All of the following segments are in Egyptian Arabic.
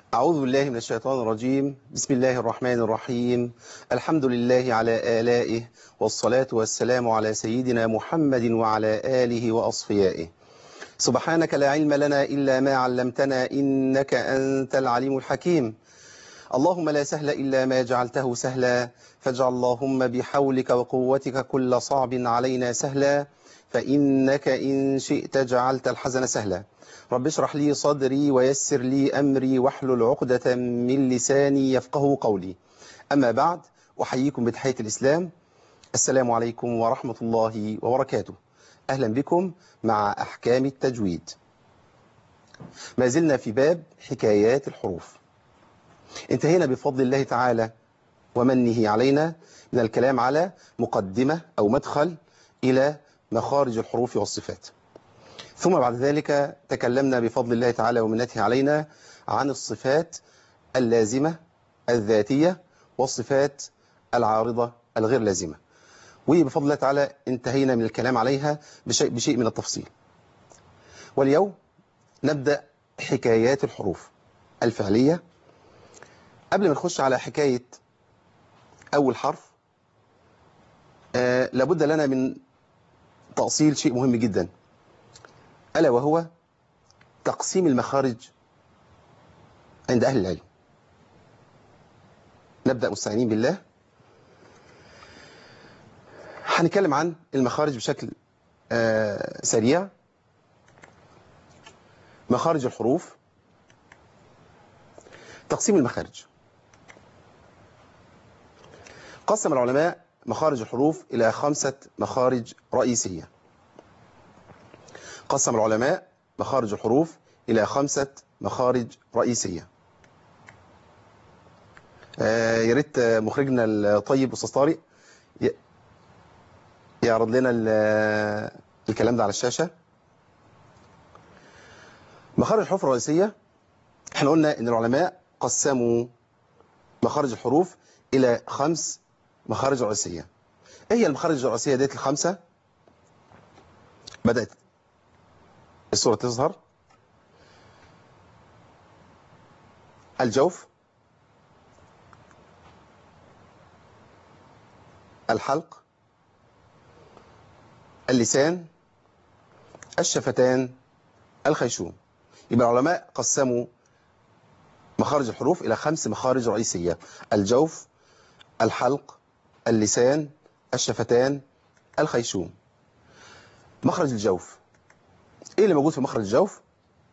أعوذ بالله من الشيطان الرجيم بسم الله الرحمن الرحيم الحمد لله على آلائه والصلاة والسلام على سيدنا محمد وعلى آله وأصفيائه سبحانك لا علم لنا إلا ما علمتنا إنك أنت العليم الحكيم اللهم لا سهل إلا ما جعلته سهلا فاجعل اللهم بحولك وقوتك كل صعب علينا سهلا فإنك إن شئت جعلت الحزن سهلا رب اشرح لي صدري ويسر لي أمري واحلل عقدة من لساني يفقه قولي أما بعد أحييكم بتحية الإسلام السلام عليكم ورحمة الله وبركاته أهلا بكم مع أحكام التجويد ما زلنا في باب حكايات الحروف انتهينا بفضل الله تعالى ومنه علينا من الكلام على مقدمة أو مدخل إلى مخارج الحروف والصفات ثم بعد ذلك تكلمنا بفضل الله تعالى ومنته علينا عن الصفات اللازمة الذاتية والصفات العارضة الغير لازمة وبفضل الله تعالى انتهينا من الكلام عليها بشيء, بشيء من التفصيل واليوم نبدأ حكايات الحروف الفعلية قبل ما نخش على حكاية أول حرف آه لابد لنا من تأصيل شيء مهم جدا ألا وهو تقسيم المخارج عند أهل العلم نبدأ مستعينين بالله هنتكلم عن المخارج بشكل آه سريع مخارج الحروف تقسيم المخارج قسم العلماء مخارج الحروف إلى خمسة مخارج رئيسية قسم العلماء مخارج الحروف إلى خمسة مخارج رئيسية آه يا ريت مخرجنا الطيب أستاذ طارق يعرض لنا الكلام ده على الشاشة مخارج الحروف الرئيسية احنا قلنا ان العلماء قسموا مخارج الحروف إلى خمس مخارج رئيسية ايه هي المخارج الرئيسية ديت الخمسة بدأت الصورة تظهر الجوف الحلق اللسان الشفتان الخيشوم يبقى العلماء قسموا مخارج الحروف إلى خمس مخارج رئيسية الجوف الحلق اللسان الشفتان الخيشوم مخرج الجوف ايه اللي موجود في مخرج الجوف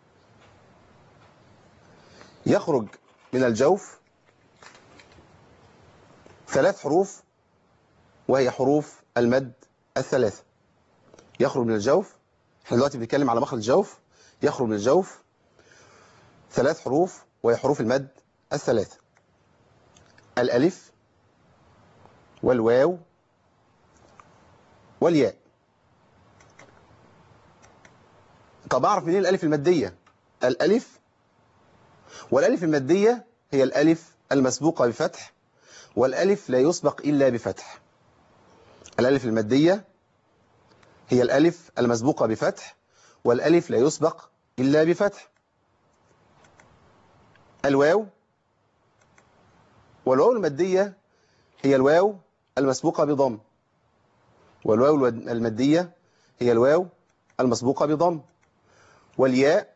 يخرج من الجوف ثلاث حروف وهي حروف المد الثلاثة يخرج من الجوف احنا دلوقتي بنتكلم على مخرج الجوف يخرج من الجوف ثلاث حروف وهي حروف المد الثلاثة الألف والواو والياء طب أعرف منين الألف المادية الألف والألف المادية هي الألف المسبوقة بفتح والألف لا يسبق إلا بفتح الألف المادية هي الألف المسبوقة بفتح والألف لا يسبق إلا بفتح الواو والواو المادية هي الواو المسبوقة بضم والواو المادية هي الواو المسبوقة بضم والياء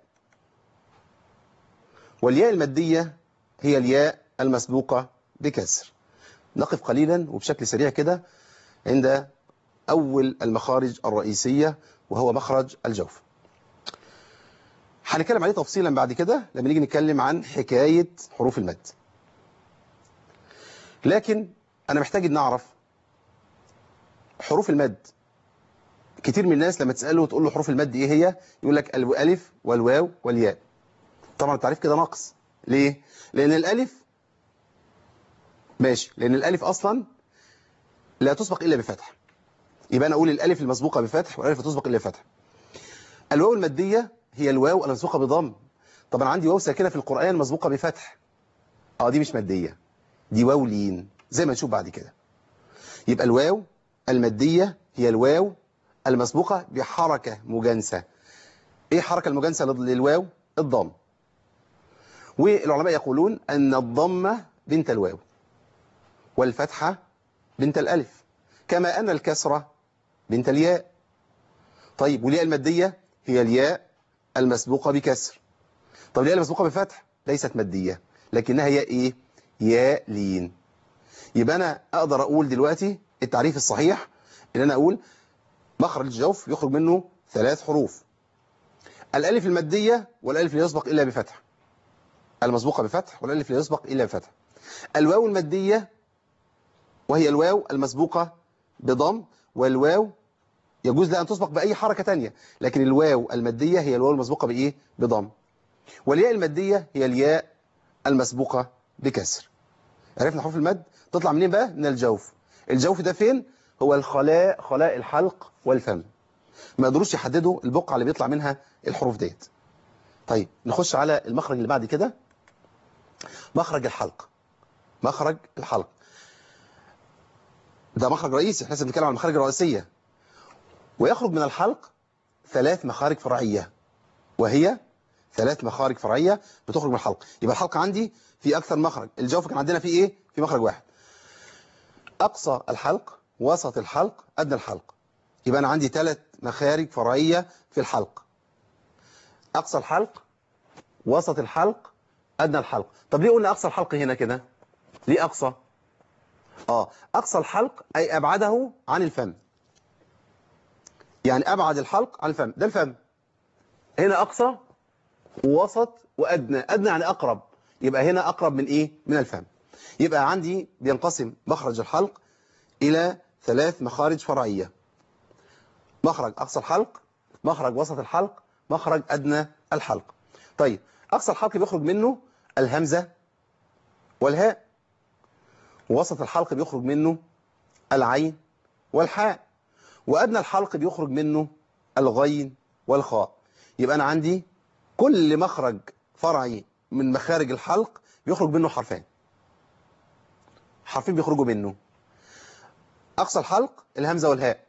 والياء المادية هي الياء المسبوقة بكسر نقف قليلا وبشكل سريع كده عند أول المخارج الرئيسية وهو مخرج الجوف هنتكلم عليه تفصيلا بعد كده لما نيجي نتكلم عن حكاية حروف المد لكن أنا محتاج أن نعرف حروف المد كتير من الناس لما تسأله وتقول له حروف المد إيه هي يقول لك الألف والواو والياء طبعا التعريف كده ناقص ليه؟ لأن الألف ماشي لأن الألف أصلا لا تسبق إلا بفتح يبقى أنا أقول الألف المسبوقة بفتح والألف لا تسبق إلا بفتح الواو المادية هي الواو المسبوقة بضم طبعا عندي واو ساكنة في القرآن مسبوقة بفتح اه دي مش مادية دي واو لين زي ما نشوف بعد كده يبقى الواو المادية هي الواو المسبوقة بحركة مجانسة ايه الحركة المجانسة للواو الضم والعلماء يقولون أن الضمة بنت الواو والفتحة بنت الألف كما أن الكسرة بنت الياء طيب والياء المادية هي الياء المسبوقة بكسر طب الياء المسبوقة بفتح ليست مادية لكنها ياء إيه؟ ياء لين يبقى أنا أقدر أقول دلوقتي التعريف الصحيح إن أنا أقول مخرج الجوف يخرج منه ثلاث حروف الألف المادية والألف لا يسبق إلا بفتح المسبوقة بفتح والألف لا يسبق إلا بفتح الواو المادية وهي الواو المسبوقة بضم والواو يجوز لها أن تسبق بأي حركة تانية لكن الواو المادية هي الواو المسبوقة بإيه؟ بضم والياء المادية هي الياء المسبوقة بكسر عرفنا حروف المد تطلع منين بقى؟ من الجوف الجوف ده فين؟ هو الخلاء خلاء الحلق والفم ما يقدروش يحددوا البقعة اللي بيطلع منها الحروف ديت طيب نخش على المخرج اللي بعد كده مخرج الحلق مخرج الحلق ده مخرج رئيسي احنا لسه بنتكلم عن المخارج الرئيسية ويخرج من الحلق ثلاث مخارج فرعية وهي ثلاث مخارج فرعية بتخرج من الحلق يبقى الحلق عندي في أكثر مخرج الجوف كان عندنا فيه إيه؟ في مخرج واحد أقصى الحلق وسط الحلق أدنى الحلق يبقى أنا عندي ثلاث مخارج فرعية في الحلق أقصى الحلق وسط الحلق أدنى الحلق طب ليه قلنا أقصى الحلق هنا كده ليه أقصى آه أقصى الحلق أي أبعده عن الفم يعني أبعد الحلق عن الفم ده الفم هنا أقصى ووسط وأدنى أدنى يعني أقرب يبقى هنا أقرب من إيه من الفم يبقى عندي بينقسم مخرج الحلق إلى ثلاث مخارج فرعية مخرج أقصى الحلق مخرج وسط الحلق مخرج أدنى الحلق طيب أقصى الحلق بيخرج منه الهمزة والهاء ووسط الحلق بيخرج منه العين والحاء وأدنى الحلق بيخرج منه الغين والخاء يبقى أنا عندي كل مخرج فرعي من مخارج الحلق بيخرج منه حرفين حرفين بيخرجوا منه أقصى الحلق الهمزة والهاء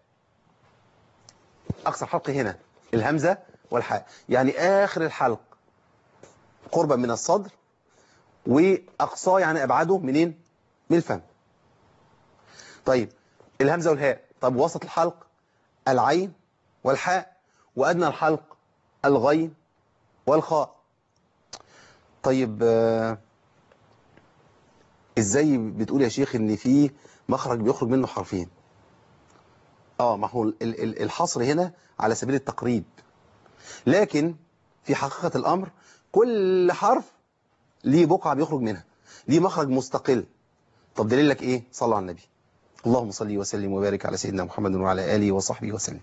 أقصى الحلق هنا الهمزة والحاء يعني آخر الحلق قربا من الصدر وأقصاه يعني أبعده منين؟ من الفم طيب الهمزة والهاء طب وسط الحلق العين والحاء وأدنى الحلق الغين والخاء طيب آه، ازاي بتقول يا شيخ ان في مخرج بيخرج منه حرفين اه ما هو ال- ال- الحصر هنا على سبيل التقريب لكن في حقيقة الأمر كل حرف ليه بقعة بيخرج منها ليه مخرج مستقل طب دليلك ايه صلى على النبي اللهم صل وسلم وبارك على سيدنا محمد وعلى آله وصحبه وسلم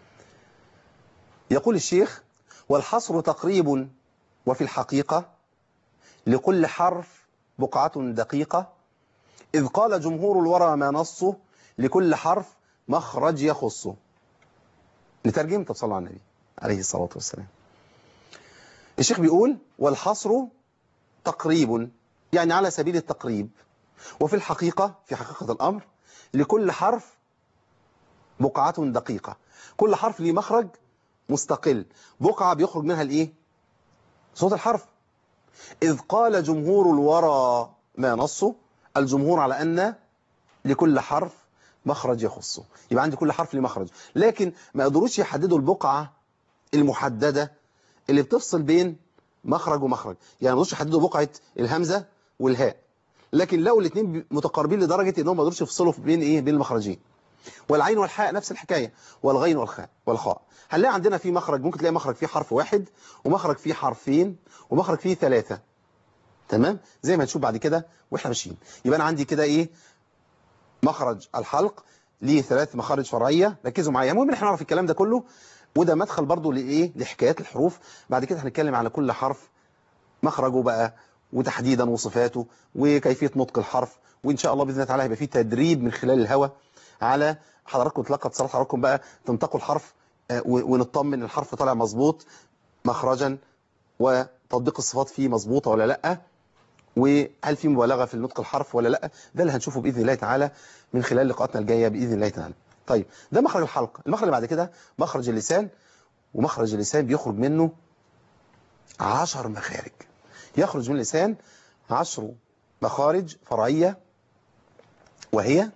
يقول الشيخ والحصر تقريب وفي الحقيقة لكل حرف بقعة دقيقة إذ قال جمهور الورى ما نصه لكل حرف مخرج يخصه نترجم طب صلى على النبي عليه الصلاة والسلام الشيخ بيقول والحصر تقريب يعني على سبيل التقريب وفي الحقيقة في حقيقة الأمر لكل حرف بقعة دقيقة كل حرف ليه مخرج مستقل بقعة بيخرج منها الإيه؟ صوت الحرف إذ قال جمهور الورى ما نصه الجمهور على أن لكل حرف مخرج يخصه يبقى عندي كل حرف ليه مخرج لكن ما قدروش يحددوا البقعة المحددة اللي بتفصل بين مخرج ومخرج يعني ما قدروش يحددوا بقعة الهمزة والهاء لكن لو الاثنين متقاربين لدرجة انهم ما قدروش يفصلوا بين ايه بين المخرجين والعين والحاء نفس الحكاية والغين والخاء والخاء هنلاقي عندنا في مخرج ممكن تلاقي مخرج فيه حرف واحد ومخرج فيه حرفين ومخرج فيه ثلاثة تمام زي ما هنشوف بعد كده واحنا ماشيين يبقى انا عندي كده ايه مخرج الحلق ليه ثلاث مخارج فرعية ركزوا معايا المهم ان احنا نعرف الكلام ده كله وده مدخل برضو لايه لحكايات الحروف بعد كده هنتكلم على كل حرف مخرجه بقى وتحديدا وصفاته وكيفية نطق الحرف وإن شاء الله بإذن الله تعالى هيبقى فيه تدريب من خلال الهوى على حضراتكم تلقى اتصالات حضراتكم بقى تنطقوا الحرف آه، و- ونطمن الحرف طالع مظبوط مخرجا وتطبيق الصفات فيه مظبوطة ولا لأ وهل في مبالغة في نطق الحرف ولا لأ ده اللي هنشوفه بإذن الله تعالى من خلال لقاءاتنا الجاية بإذن الله تعالى طيب ده مخرج الحلق المخرج اللي بعد كده مخرج اللسان ومخرج اللسان بيخرج منه عشر مخارج يخرج من اللسان عشر مخارج فرعية وهي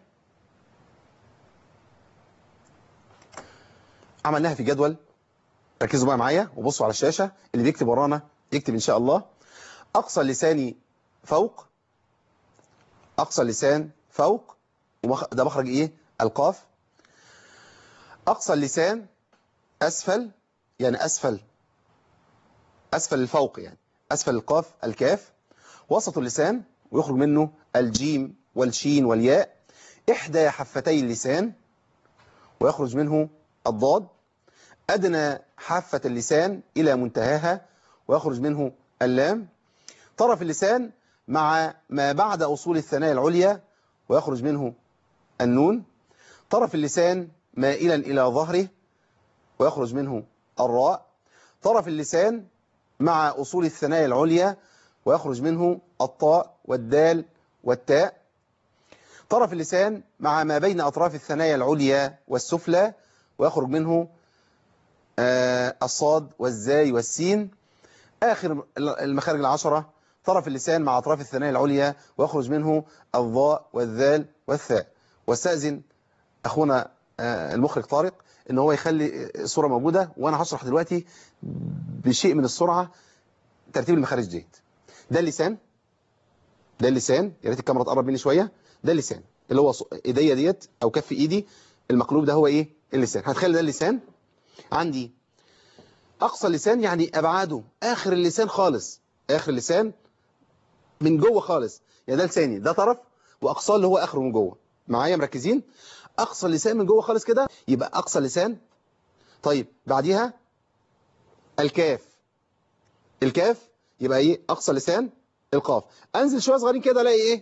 عملناها في جدول ركزوا بقى معايا وبصوا على الشاشة اللي بيكتب ورانا يكتب إن شاء الله أقصى اللسان فوق أقصى اللسان فوق ومخ- ده مخرج إيه القاف أقصى اللسان أسفل يعني أسفل أسفل الفوق يعني أسفل القاف الكاف وسط اللسان ويخرج منه الجيم والشين والياء إحدى حفتي اللسان ويخرج منه الضاد أدنى حافة اللسان إلى منتهاها ويخرج منه اللام طرف اللسان مع ما بعد أصول الثنايا العليا ويخرج منه النون طرف اللسان مائلا إلى ظهره ويخرج منه الراء طرف اللسان مع أصول الثنايا العليا ويخرج منه الطاء والدال والتاء طرف اللسان مع ما بين أطراف الثنايا العليا والسفلى ويخرج منه آه، الصاد والزاي والسين آخر المخارج العشرة طرف اللسان مع أطراف الثنايا العليا ويخرج منه الضاء والذال والثاء واستأذن أخونا آه، المخرج طارق إن هو يخلي الصورة موجودة وأنا هشرح دلوقتي بشيء من السرعة ترتيب المخارج ديت ده اللسان ده اللسان يا ريت الكاميرا تقرب مني شوية ده اللسان اللي هو ص- ايديا ديت او كف ايدي المقلوب ده هو ايه اللسان هتخيل ده اللسان عندي اقصى اللسان يعني ابعاده اخر اللسان خالص اخر اللسان من جوه خالص يعني ده لساني ده طرف واقصاه اللي هو اخره من جوه معايا مركزين اقصى اللسان من جوه خالص كده يبقى اقصى اللسان طيب بعديها الكاف الكاف يبقى ايه اقصى لسان القاف انزل شويه صغيرين كده الاقي ايه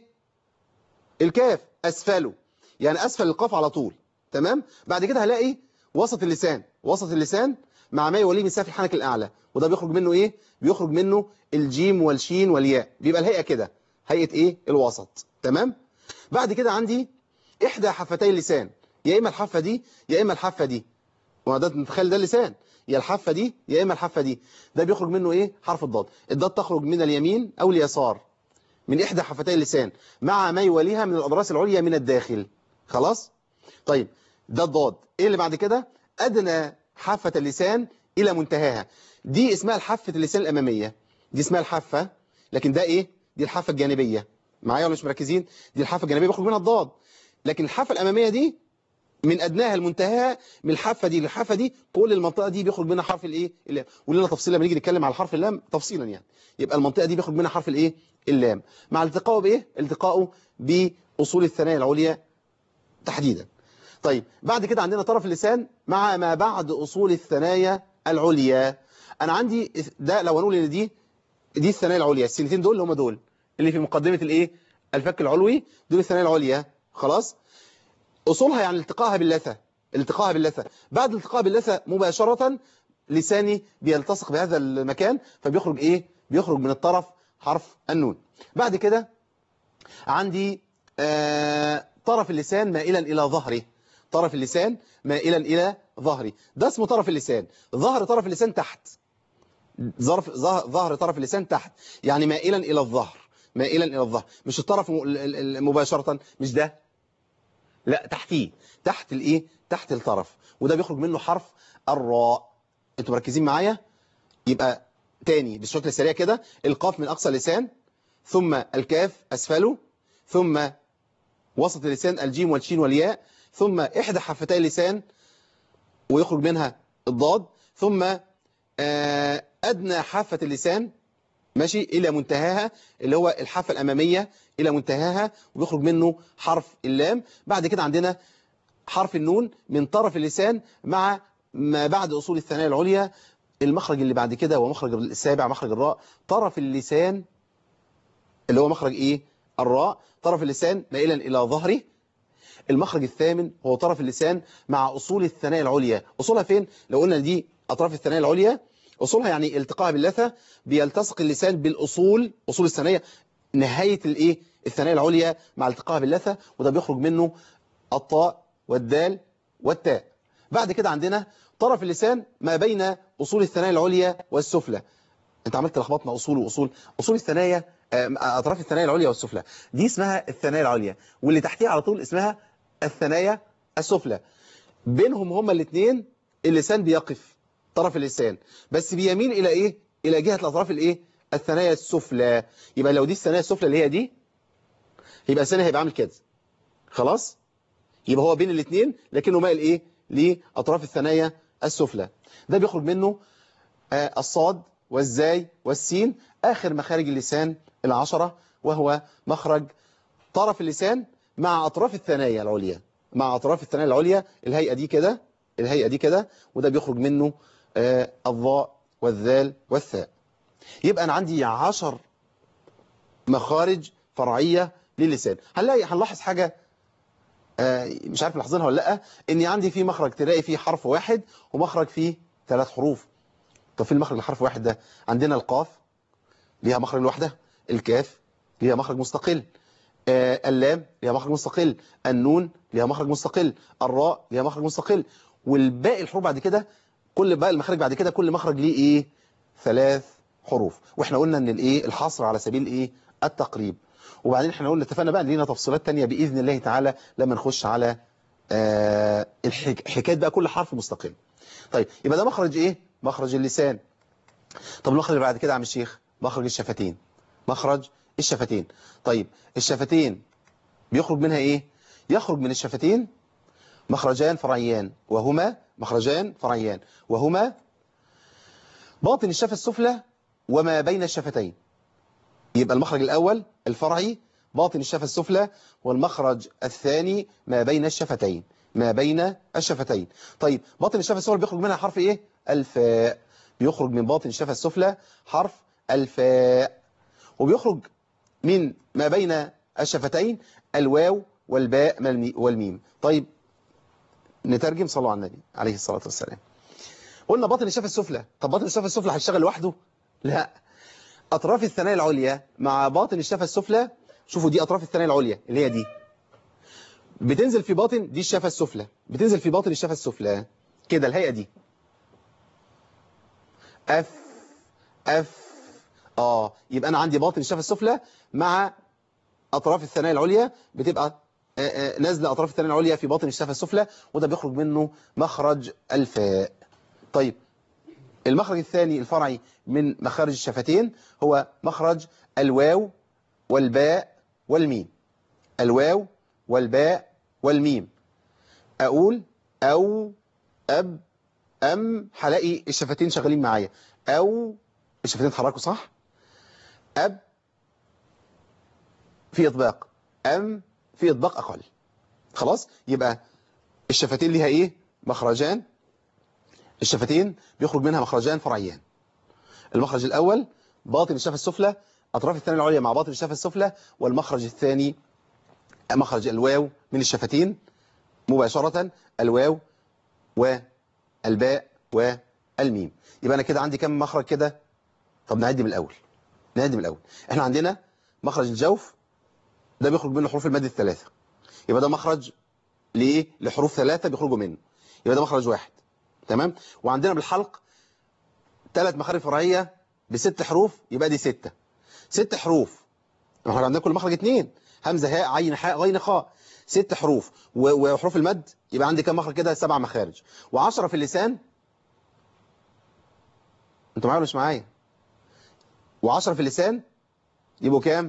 الكاف اسفله يعني اسفل القاف على طول تمام بعد كده هلاقي وسط اللسان وسط اللسان مع ما يوليه من سقف الحنك الاعلى وده بيخرج منه ايه بيخرج منه الجيم والشين والياء بيبقى الهيئه كده هيئه ايه الوسط تمام بعد كده عندي احدى حفتي اللسان يا اما الحافه دي يا اما الحافه دي وما ده نتخيل ده اللسان يا الحافه دي يا اما الحافه دي ده بيخرج منه ايه حرف الضاد الضاد تخرج من اليمين او اليسار من إحدى حفتي اللسان مع ما يواليها من الأضراس العليا من الداخل خلاص طيب ده الضاد إيه اللي بعد كده أدنى حافة اللسان إلى منتهاها دي اسمها الحافة اللسان الأمامية دي اسمها الحافة لكن ده إيه دي الحافة الجانبية معايا ولا مش مركزين دي الحافة الجانبية بيخرج منها الضاد لكن الحافة الأمامية دي من أدناها لمنتهاها من الحافة دي للحافة دي كل المنطقة دي بيخرج منها حرف الإيه اللام ولنا تفصيل لما نيجي نتكلم على حرف اللام تفصيلا يعني يبقى المنطقة دي بيخرج منها حرف الإيه اللام مع التقائه بإيه التقائه بأصول الثنايا العليا تحديدا طيب بعد كده عندنا طرف اللسان مع ما بعد أصول الثنايا العليا أنا عندي ده لو هنقول إن دي دي الثنايا العليا السنتين دول اللي هم دول اللي في مقدمة الإيه الفك العلوي دول الثنايا العليا خلاص أصولها يعني التقائها باللثة التقائها باللثة بعد الالتقاء باللثة مباشرة لساني بيلتصق بهذا المكان فبيخرج إيه بيخرج من الطرف حرف النون بعد كده عندي آه طرف اللسان مائلا إلى ظهره طرف اللسان مائلا إلى ظهري ده اسمه طرف اللسان ظهر طرف اللسان تحت ظرف ظهر طرف اللسان تحت يعني مائلا إلى الظهر مائلا إلى الظهر مش الطرف مباشرة مش ده لا تحتيه تحت الايه تحت الطرف وده بيخرج منه حرف الراء انتوا مركزين معايا يبقى تاني بالشكل السريع كده القاف من اقصى اللسان ثم الكاف اسفله ثم وسط اللسان الجيم والشين والياء ثم احدى حفتي اللسان ويخرج منها الضاد ثم ادنى حافه اللسان ماشي إلى منتهاها اللي هو الحافة الأمامية إلى منتهاها وبيخرج منه حرف اللام بعد كده عندنا حرف النون من طرف اللسان مع ما بعد أصول الثنايا العليا المخرج اللي بعد كده هو مخرج السابع مخرج الراء طرف اللسان اللي هو مخرج إيه الراء طرف اللسان مائلا إلى ظهره المخرج الثامن هو طرف اللسان مع أصول الثنايا العليا أصولها فين لو قلنا دي أطراف الثنايا العليا أصولها يعني التقاء باللثة بيلتصق اللسان بالأصول أصول الثنايا نهاية الإيه الثنايا العليا مع التقاء باللثة وده بيخرج منه الطاء والدال والتاء بعد كده عندنا طرف اللسان ما بين أصول الثنايا العليا والسفلى انت عملت لخبطنا اصول واصول اصول الثنايا آه، اطراف الثنايا العليا والسفلى دي اسمها الثنايا العليا واللي تحتيها على طول اسمها الثنايا السفلى بينهم هما الاثنين اللسان بيقف طرف اللسان بس بيميل الى ايه الى جهه الاطراف الايه الثنايا السفلى يبقى لو دي الثنايا السفلى اللي هي دي يبقى لساني هيبقى عامل كده خلاص يبقى هو بين الاثنين لكنه مائل ايه لاطراف الثنايا السفلى ده بيخرج منه آه، الصاد والزاي والسين آخر مخارج اللسان العشرة وهو مخرج طرف اللسان مع أطراف الثنايا العليا مع أطراف الثنايا العليا الهيئة دي كده الهيئة دي كده وده بيخرج منه آه، الضاء والذال والثاء يبقى أنا عندي عشر مخارج فرعية للسان هنلاقي هنلاحظ حاجة آه، مش عارف لاحظينها ولا لا اني عندي في مخرج تلاقي فيه حرف واحد ومخرج فيه ثلاث حروف طب في المخرج الحرف واحد ده عندنا القاف ليها مخرج لوحدها الكاف ليها مخرج مستقل آه، اللام ليها مخرج مستقل النون ليها مخرج مستقل الراء ليها مخرج مستقل والباقي الحروف بعد كده كل باقي المخارج بعد كده كل مخرج ليه ايه ثلاث حروف واحنا قلنا ان الايه الحصر على سبيل ايه التقريب وبعدين احنا قلنا اتفقنا بقى ان لينا تفصيلات تانية باذن الله تعالى لما نخش على آه الحك... حكايه بقى كل حرف مستقل طيب يبقى ده مخرج ايه مخرج اللسان طب المخرج اللي بعد كده يا عم الشيخ مخرج الشفتين مخرج الشفتين طيب الشفتين بيخرج منها ايه يخرج من الشفتين مخرجان فرعيان وهما مخرجان فرعيان وهما باطن الشفة السفلى وما بين الشفتين يبقى المخرج الأول الفرعي باطن الشفة السفلى والمخرج الثاني ما بين الشفتين ما بين الشفتين طيب باطن الشفة السفلى بيخرج منها حرف ايه الفاء بيخرج من باطن الشفة السفلى حرف الفاء وبيخرج من ما بين الشفتين الواو والباء والميم طيب نترجم صلوا على النبي عليه الصلاة والسلام قلنا باطن الشفة السفلى طب باطن الشفة السفلى هيشتغل لوحده لا أطراف الثنايا العليا مع باطن الشفة السفلى شوفوا دي أطراف الثنايا العليا اللي هي دي بتنزل في باطن دي الشفة السفلى بتنزل في باطن الشفة السفلى كده الهيئة دي أف أف آه يبقى أنا عندي باطن الشفة السفلى مع أطراف الثنايا العليا بتبقى نازله أطراف الثنايا العليا في باطن الشفة السفلى وده بيخرج منه مخرج الفاء طيب المخرج الثاني الفرعي من مخارج الشفتين هو مخرج الواو والباء والميم الواو والباء والميم أقول أو أب أم هلاقي الشفتين شغالين معايا أو الشفتين اتحركوا صح أب في إطباق أم في إطباق أقل خلاص يبقى الشفتين ليها إيه مخرجان الشفتين بيخرج منها مخرجان فرعيان المخرج الأول باطن الشفة السفلى أطراف الثانية العليا مع باطن الشفة السفلى والمخرج الثاني مخرج الواو من الشفتين مباشرة الواو والباء والميم يبقى أنا كده عندي كم مخرج كده طب نعد من الأول نعد من الأول احنا عندنا مخرج الجوف ده بيخرج منه حروف المد الثلاثة يبقى ده مخرج لإيه لحروف ثلاثة بيخرجوا منه يبقى ده مخرج واحد تمام وعندنا بالحلق ثلاث مخارج فرعية بست حروف يبقى دي ستة ست حروف احنا عندنا كل مخرج اثنين همزة هاء عين حاء غين خاء ست حروف وحروف المد يبقى عندي كم مخرج كده سبع مخارج وعشرة في اللسان انتوا معايا ولا مش معايا وعشرة في اللسان يبقوا كام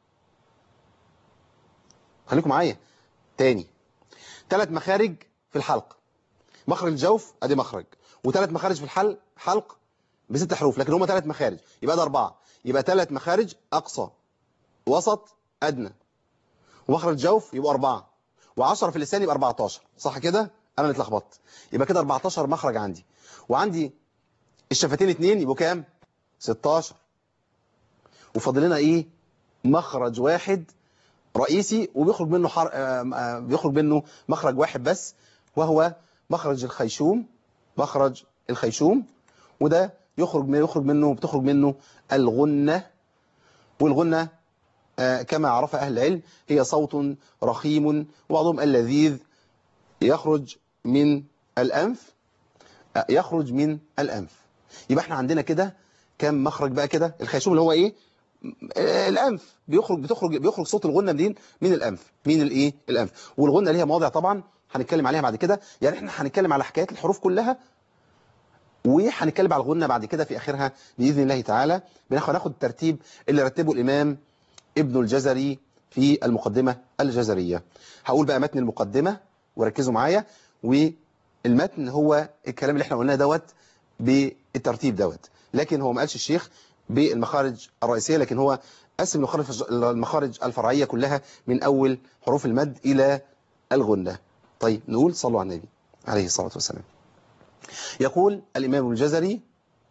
خليكم معايا تاني ثلاث مخارج في الحلق مخرج الجوف ادي مخرج وثلاث مخارج في الحلق حلق بست حروف لكن هم ثلاث مخارج يبقى ده أربعة يبقى ثلاث مخارج أقصى وسط أدنى ومخرج الجوف يبقى أربعة و10 في اللسان يبقى 14 صح كده أنا اللي اتلخبطت يبقى كده 14 مخرج عندي وعندي الشفتين اتنين يبقوا كام 16 وفاضل لنا ايه مخرج واحد رئيسي وبيخرج منه حر... بيخرج منه مخرج واحد بس وهو مخرج الخيشوم مخرج الخيشوم وده يخرج من يخرج منه بتخرج منه الغنة والغنة آه كما عرف أهل العلم هي صوت رخيم وبعضهم اللذيذ يخرج من الأنف آه يخرج من الأنف يبقى احنا عندنا كده كام مخرج بقى كده الخيشوم اللي هو ايه آه، الانف بيخرج بتخرج بيخرج صوت الغنه منين من الانف من الايه الانف والغنه ليها مواضع طبعا هنتكلم عليها بعد كده يعني احنا هنتكلم على حكايات الحروف كلها وهنتكلم على الغنه بعد كده في اخرها باذن الله تعالى بناخد ناخد الترتيب اللي رتبه الامام ابن الجزري في المقدمه الجزريه هقول بقى متن المقدمه وركزوا معايا والمتن هو الكلام اللي احنا قلناه دوت بالترتيب دوت لكن هو ما قالش الشيخ بالمخارج الرئيسيه لكن هو قسم المخارج المخارج الفرعيه كلها من اول حروف المد الى الغنه طيب نقول صلوا على النبي عليه الصلاه والسلام يقول الإمام ابن الجزري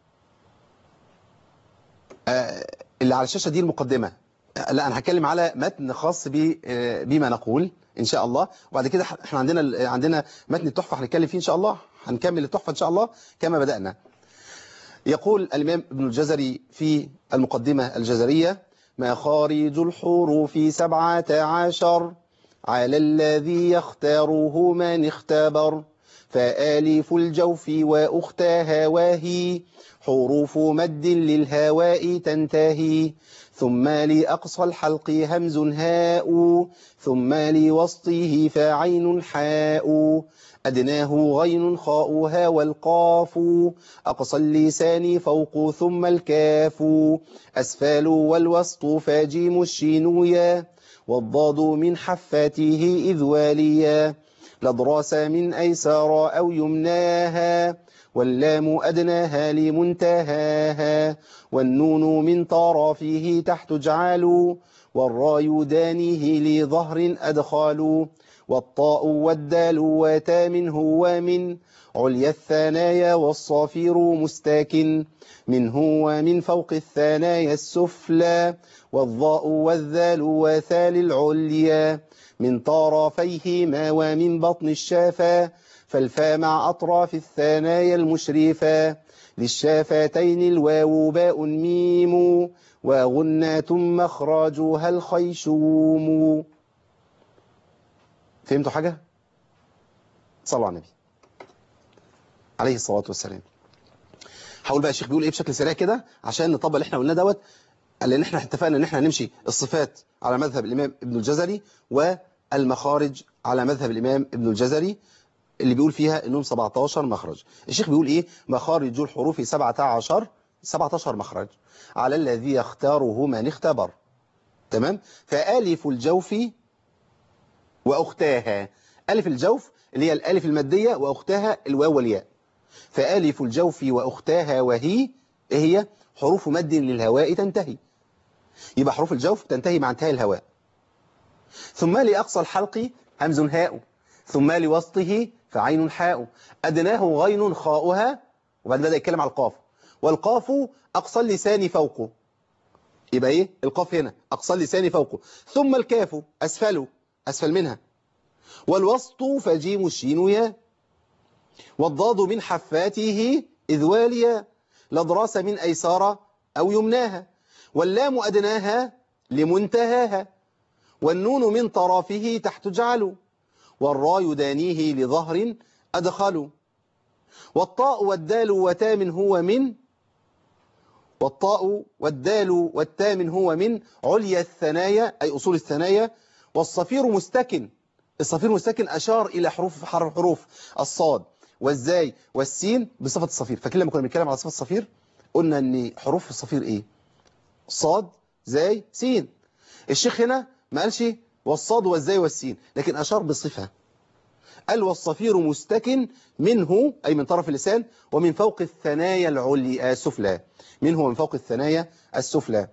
آه، اللي على الشاشة دي المقدمة آه، لا أنا هتكلم على متن خاص ب- آه، بما نقول إن شاء الله وبعد كده ح- احنا عندنا ال- عندنا متن التحفة هنتكلم فيه إن شاء الله هنكمل التحفة إن شاء الله كما بدأنا يقول الإمام ابن الجزري في المقدمة الجزرية مخارج الحروف سبعة عشر على الذي يختاره من اختبر فآلف الجوف وأختها وهي حروف مد للهواء تنتهي ثم لأقصى الحلق همز هاء ثم لوسطه فعين حاء أدناه غين خاؤها والقاف أقصى اللسان فوق ثم الكاف أسفال والوسط فاجيم الشينويا والضاد من حفاته إذ واليا لضراس من أيسار أو يمناها واللام أدناها لمنتهاها والنون من طرفه تحت جعل والراي دانيه لظهر أدخال والطاء والدال وتا منه ومن عليا الثنايا والصافير مستاكن منه ومن فوق الثنايا السفلى والضاء والذال وثال العليا من طرفيهما ومن بطن الشافا فالفا مع أطراف الثنايا المشرفة للشافتين الواو باء ميم وغنة مخرجها الخيشوم فهمتوا حاجة؟ صلوا على النبي عليه الصلاة والسلام هقول بقى الشيخ بيقول ايه بشكل سريع كده عشان نطبق اللي احنا قلناه دوت لان احنا اتفقنا ان احنا هنمشي الصفات على مذهب الامام ابن الجزري والمخارج على مذهب الامام ابن الجزري اللي بيقول فيها انهم 17 مخرج الشيخ بيقول ايه مخارج الحروف 17 17 مخرج على الذي يختاره من اختبر تمام فالف الجوف واختاها الف الجوف اللي هي الالف الماديه واختها الواو والياء فالف الجوف واختاها وهي إيه هي حروف مد للهواء تنتهي يبقى حروف الجوف تنتهي مع انتهاء الهواء ثم لأقصى الحلق همز هاء ثم لوسطه فعين حاء أدناه غين خاؤها وبعد بدأ يتكلم على القاف والقاف أقصى اللسان فوقه يبقى إيه القاف هنا أقصى اللسان فوقه ثم الكاف أسفله أسفل منها والوسط فجيم الشين يا والضاد من حفاته إذ واليا لضراس من أيسار أو يمناها واللام أدناها لمنتهاها والنون من طرفه تحت جعل والراء دانيه لظهر أدخل والطاء والدال وتا من هو من والطاء والدال والتا من هو من عليا الثنايا أي أصول الثنايا والصفير مستكن الصفير مستكن أشار إلى حروف حروف الصاد والزاي والسين بصفة الصفير فاكر لما كنا بنتكلم على صفة الصفير قلنا ان حروف الصفير ايه صاد زاي سين الشيخ هنا ما قالش والصاد والزاي والسين لكن أشار بصفة قال والصفير مستكن منه أي من طرف اللسان ومن فوق الثنايا العليا السفلى منه ومن فوق الثنايا السفلى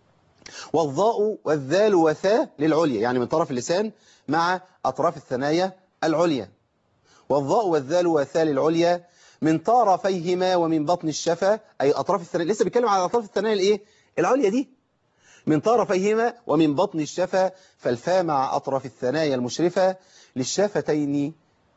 والضاء والذال وثاء للعليا يعني من طرف اللسان مع أطراف الثنايا العليا والضاء والذال وثاء للعليا من طرفيهما ومن بطن الشفا أي أطراف الثنايا لسه بيتكلم على أطراف الثنايا الإيه؟ العليا دي من طرفيهما ومن بطن الشفا فالفاء مع أطراف الثنايا المشرفة للشفتين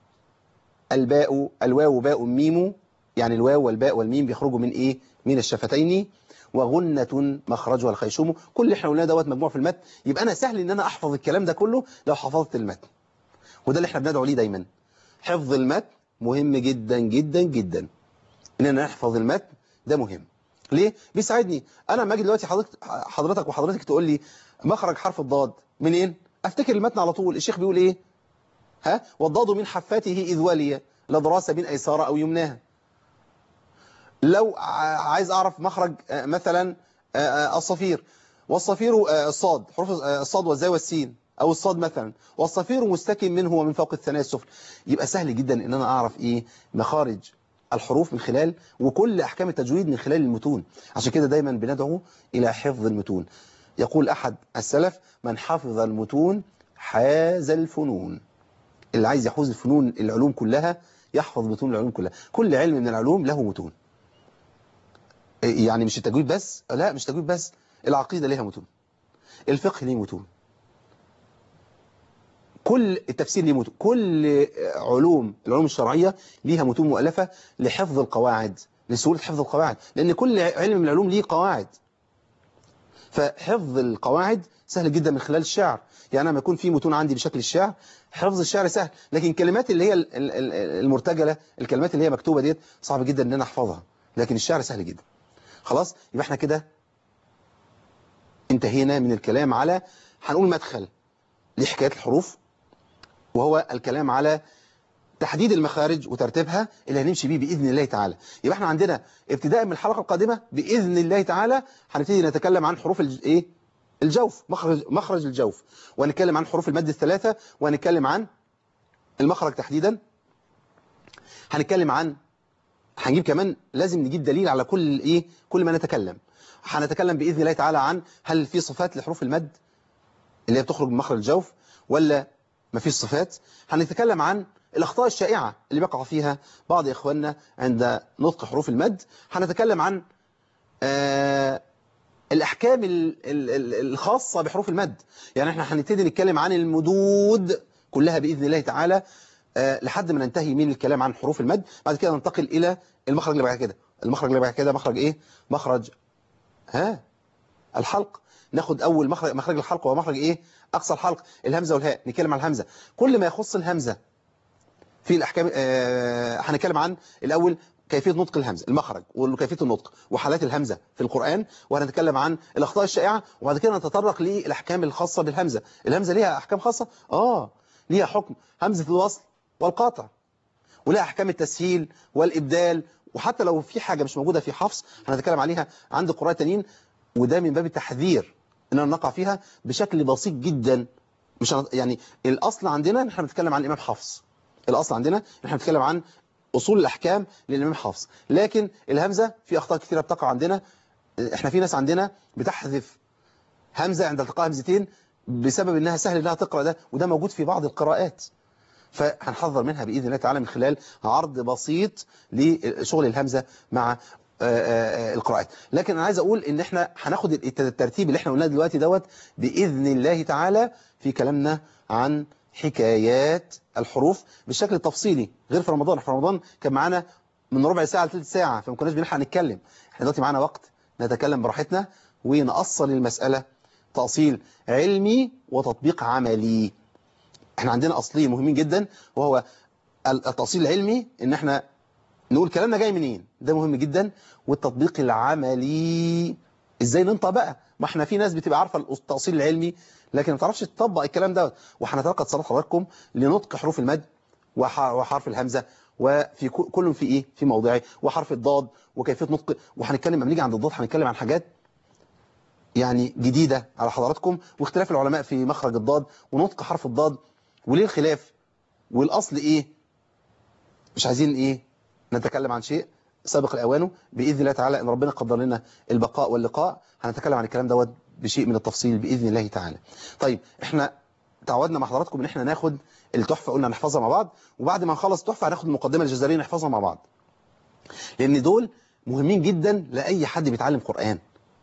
الباء الواو باء ميم يعني الواو والباء والميم بيخرجوا من إيه؟ من الشفتين وغنة مخرجها الخيشوم كل اللي احنا قلناه دوت مجموع في المتن يبقى أنا سهل إن أنا أحفظ الكلام ده كله لو حفظت المتن وده اللي احنا بندعو ليه دايما حفظ المتن مهم جدا جدا جدا إننا نحفظ المتن ده مهم ليه بيساعدني انا لما اجي دلوقتي حضرتك حضرتك وحضرتك تقول لي مخرج حرف الضاد منين افتكر المتن على طول الشيخ بيقول ايه ها والضاد من حفاته اذ ولي لا دراسه بين ايسار او يمناها لو ع- عايز اعرف مخرج آه، مثلا آه، آه، الصفير والصفير آه، الصاد حروف آه، الصاد والزاي والسين او الصاد مثلا والصفير مستكن منه ومن فوق الثنايا السفلى يبقى سهل جدا ان انا اعرف ايه مخارج الحروف من خلال وكل احكام التجويد من خلال المتون عشان كده دايما بندعو الى حفظ المتون يقول احد السلف من حفظ المتون حاز الفنون اللي عايز يحوز الفنون العلوم كلها يحفظ متون العلوم كلها كل علم من العلوم له متون يعني مش التجويد بس لا مش تجويد بس العقيدة ليها متون الفقه ليه متون كل التفسير ليه متون كل علوم العلوم الشرعية ليها متون مؤلفة لحفظ القواعد لسهولة حفظ القواعد لأن كل علم من العلوم ليه قواعد فحفظ القواعد سهل جدا من خلال الشعر يعني لما يكون في متون عندي بشكل الشعر حفظ الشعر سهل لكن الكلمات اللي هي ال- ال- ال- المرتجلة الكلمات اللي هي مكتوبة ديت صعب جدا ان انا احفظها لكن الشعر سهل جدا خلاص يبقى احنا كده انتهينا من الكلام على هنقول مدخل لحكاية الحروف وهو الكلام على تحديد المخارج وترتيبها اللي هنمشي بيه بإذن الله تعالى يبقى احنا عندنا ابتداء من الحلقة القادمة بإذن الله تعالى هنبتدي نتكلم عن حروف الج... ايه الجوف مخرج مخرج الجوف وهنتكلم عن حروف المد الثلاثة وهنتكلم عن المخرج تحديدا هنتكلم عن هنجيب كمان لازم نجيب دليل على كل ايه كل ما نتكلم هنتكلم باذن الله تعالى عن هل في صفات لحروف المد اللي هي بتخرج من مخرج الجوف ولا ما فيش صفات هنتكلم عن الاخطاء الشائعه اللي بيقع فيها بعض اخواننا عند نطق حروف المد هنتكلم عن آه الاحكام ال- ال- ال- الخاصه بحروف المد يعني احنا هنبتدي نتكلم عن المدود كلها باذن الله تعالى آه، لحد ما ننتهي من الكلام عن حروف المد بعد كده ننتقل إلى المخرج اللي بعد كده المخرج اللي بعد كده مخرج إيه مخرج ها الحلق ناخد أول مخرج مخرج الحلق هو مخرج إيه أقصى الحلق الهمزة والهاء نتكلم عن الهمزة كل ما يخص الهمزة في الأحكام آه، هنتكلم عن الأول كيفية نطق الهمزة المخرج وكيفية النطق وحالات الهمزة في القرآن وهنتكلم عن الأخطاء الشائعة وبعد كده نتطرق للأحكام الخاصة بالهمزة الهمزة ليها أحكام خاصة آه ليها حكم همزة الوصل والقاطع ولها أحكام التسهيل والإبدال وحتى لو في حاجة مش موجودة في حفص هنتكلم عليها عند قراء تانيين وده من باب التحذير إننا نقع فيها بشكل بسيط جدا مش هن- يعني الأصل عندنا إن احنا بنتكلم عن الإمام حفص الأصل عندنا إن احنا بنتكلم عن أصول الأحكام للإمام حفص لكن الهمزة في أخطاء كثيرة بتقع عندنا احنا في ناس عندنا بتحذف همزة عند التقاء همزتين بسبب انها سهل انها تقرأ ده وده موجود في بعض القراءات فهنحذر منها بإذن الله تعالى من خلال عرض بسيط لشغل الهمزة مع آه، آه، آه، القراءات لكن أنا عايز أقول إن إحنا هناخد الت- الترتيب اللي إحنا قلناه دلوقتي دوت بإذن الله تعالى في كلامنا عن حكايات الحروف بالشكل التفصيلي غير في رمضان في رمضان كان معانا من ربع ساعة لثلث ساعة فما كناش بنلحق نتكلم احنا دلوقتي معانا وقت نتكلم براحتنا ونأصل المسألة تأصيل علمي وتطبيق عملي احنا عندنا اصلين مهمين جدا وهو التأصيل العلمي ان احنا نقول كلامنا جاي منين ده مهم جدا والتطبيق العملي ازاي ننطق بقى ما احنا في ناس بتبقى عارفه التأصيل العلمي لكن ما تعرفش تطبق الكلام ده وهنتلقى اتصالات حضراتكم لنطق حروف المد وح- وحرف الهمزه وفي كل- كل في ايه في موضعه وحرف الضاد وكيفيه نطق وهنتكلم لما نيجي عند الضاد هنتكلم عن حاجات يعني جديدة على حضراتكم واختلاف العلماء في مخرج الضاد ونطق حرف الضاد وليه الخلاف والأصل إيه مش عايزين إيه نتكلم عن شيء سابق الأوانه بإذن الله تعالى إن ربنا قدر لنا البقاء واللقاء هنتكلم عن الكلام دوت بشيء من التفصيل بإذن الله تعالى طيب إحنا تعودنا مع حضراتكم إن إحنا ناخد التحفة قلنا نحفظها مع بعض وبعد ما نخلص التحفة هناخد المقدمة الجزرية نحفظها مع بعض لأن دول مهمين جدا لأي حد بيتعلم قرآن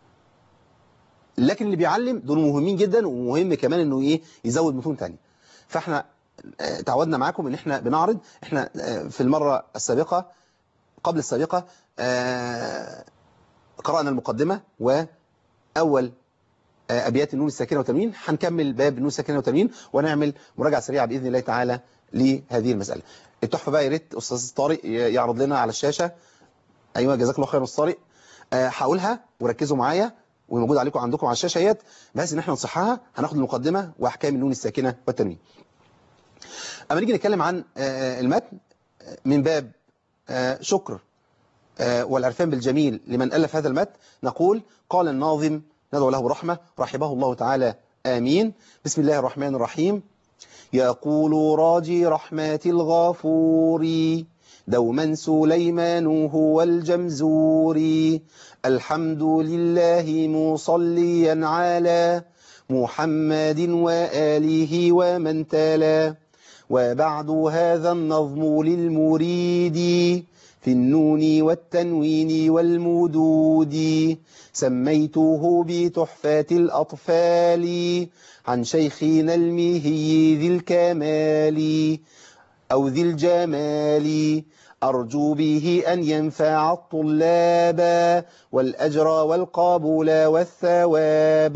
لكن اللي بيعلم دول مهمين جدا ومهم كمان انه ايه يزود متون تانية فاحنا آه، تعودنا معاكم ان احنا بنعرض احنا آه، في المرة السابقة قبل السابقة آه، قرأنا المقدمة وأول آه، أبيات النون الساكنة وتنوين هنكمل باب النون الساكنة وتنوين ونعمل مراجعة سريعة بإذن الله تعالى لهذه المسألة التحفة بقى يا ريت أستاذ طارق ي- يعرض لنا على الشاشة أيوة جزاك الله خير أستاذ طارق آه، هقولها وركزوا معايا وموجود عليكم عندكم على الشاشات بحيث ان احنا نصحها هناخد المقدمه واحكام النون الساكنه والتنوين اما نيجي نتكلم عن آه، المتن آه، من باب آه، شكر آه، والعرفان بالجميل لمن ألف هذا المتن نقول قال الناظم ندعو له برحمة رحبه الله تعالى آمين بسم الله الرحمن الرحيم يقول راجي رحمة الغفور دوما سليمان هو الجمزور الحمد لله مصليا على محمد وآله ومن تلا وبعد هذا النظم للمريد في النون والتنوين والمدود سميته بتحفة الأطفال عن شيخنا المهي ذي الكمال أو ذي الجمال أرجو به أن ينفع الطلاب والأجر والقبول والثواب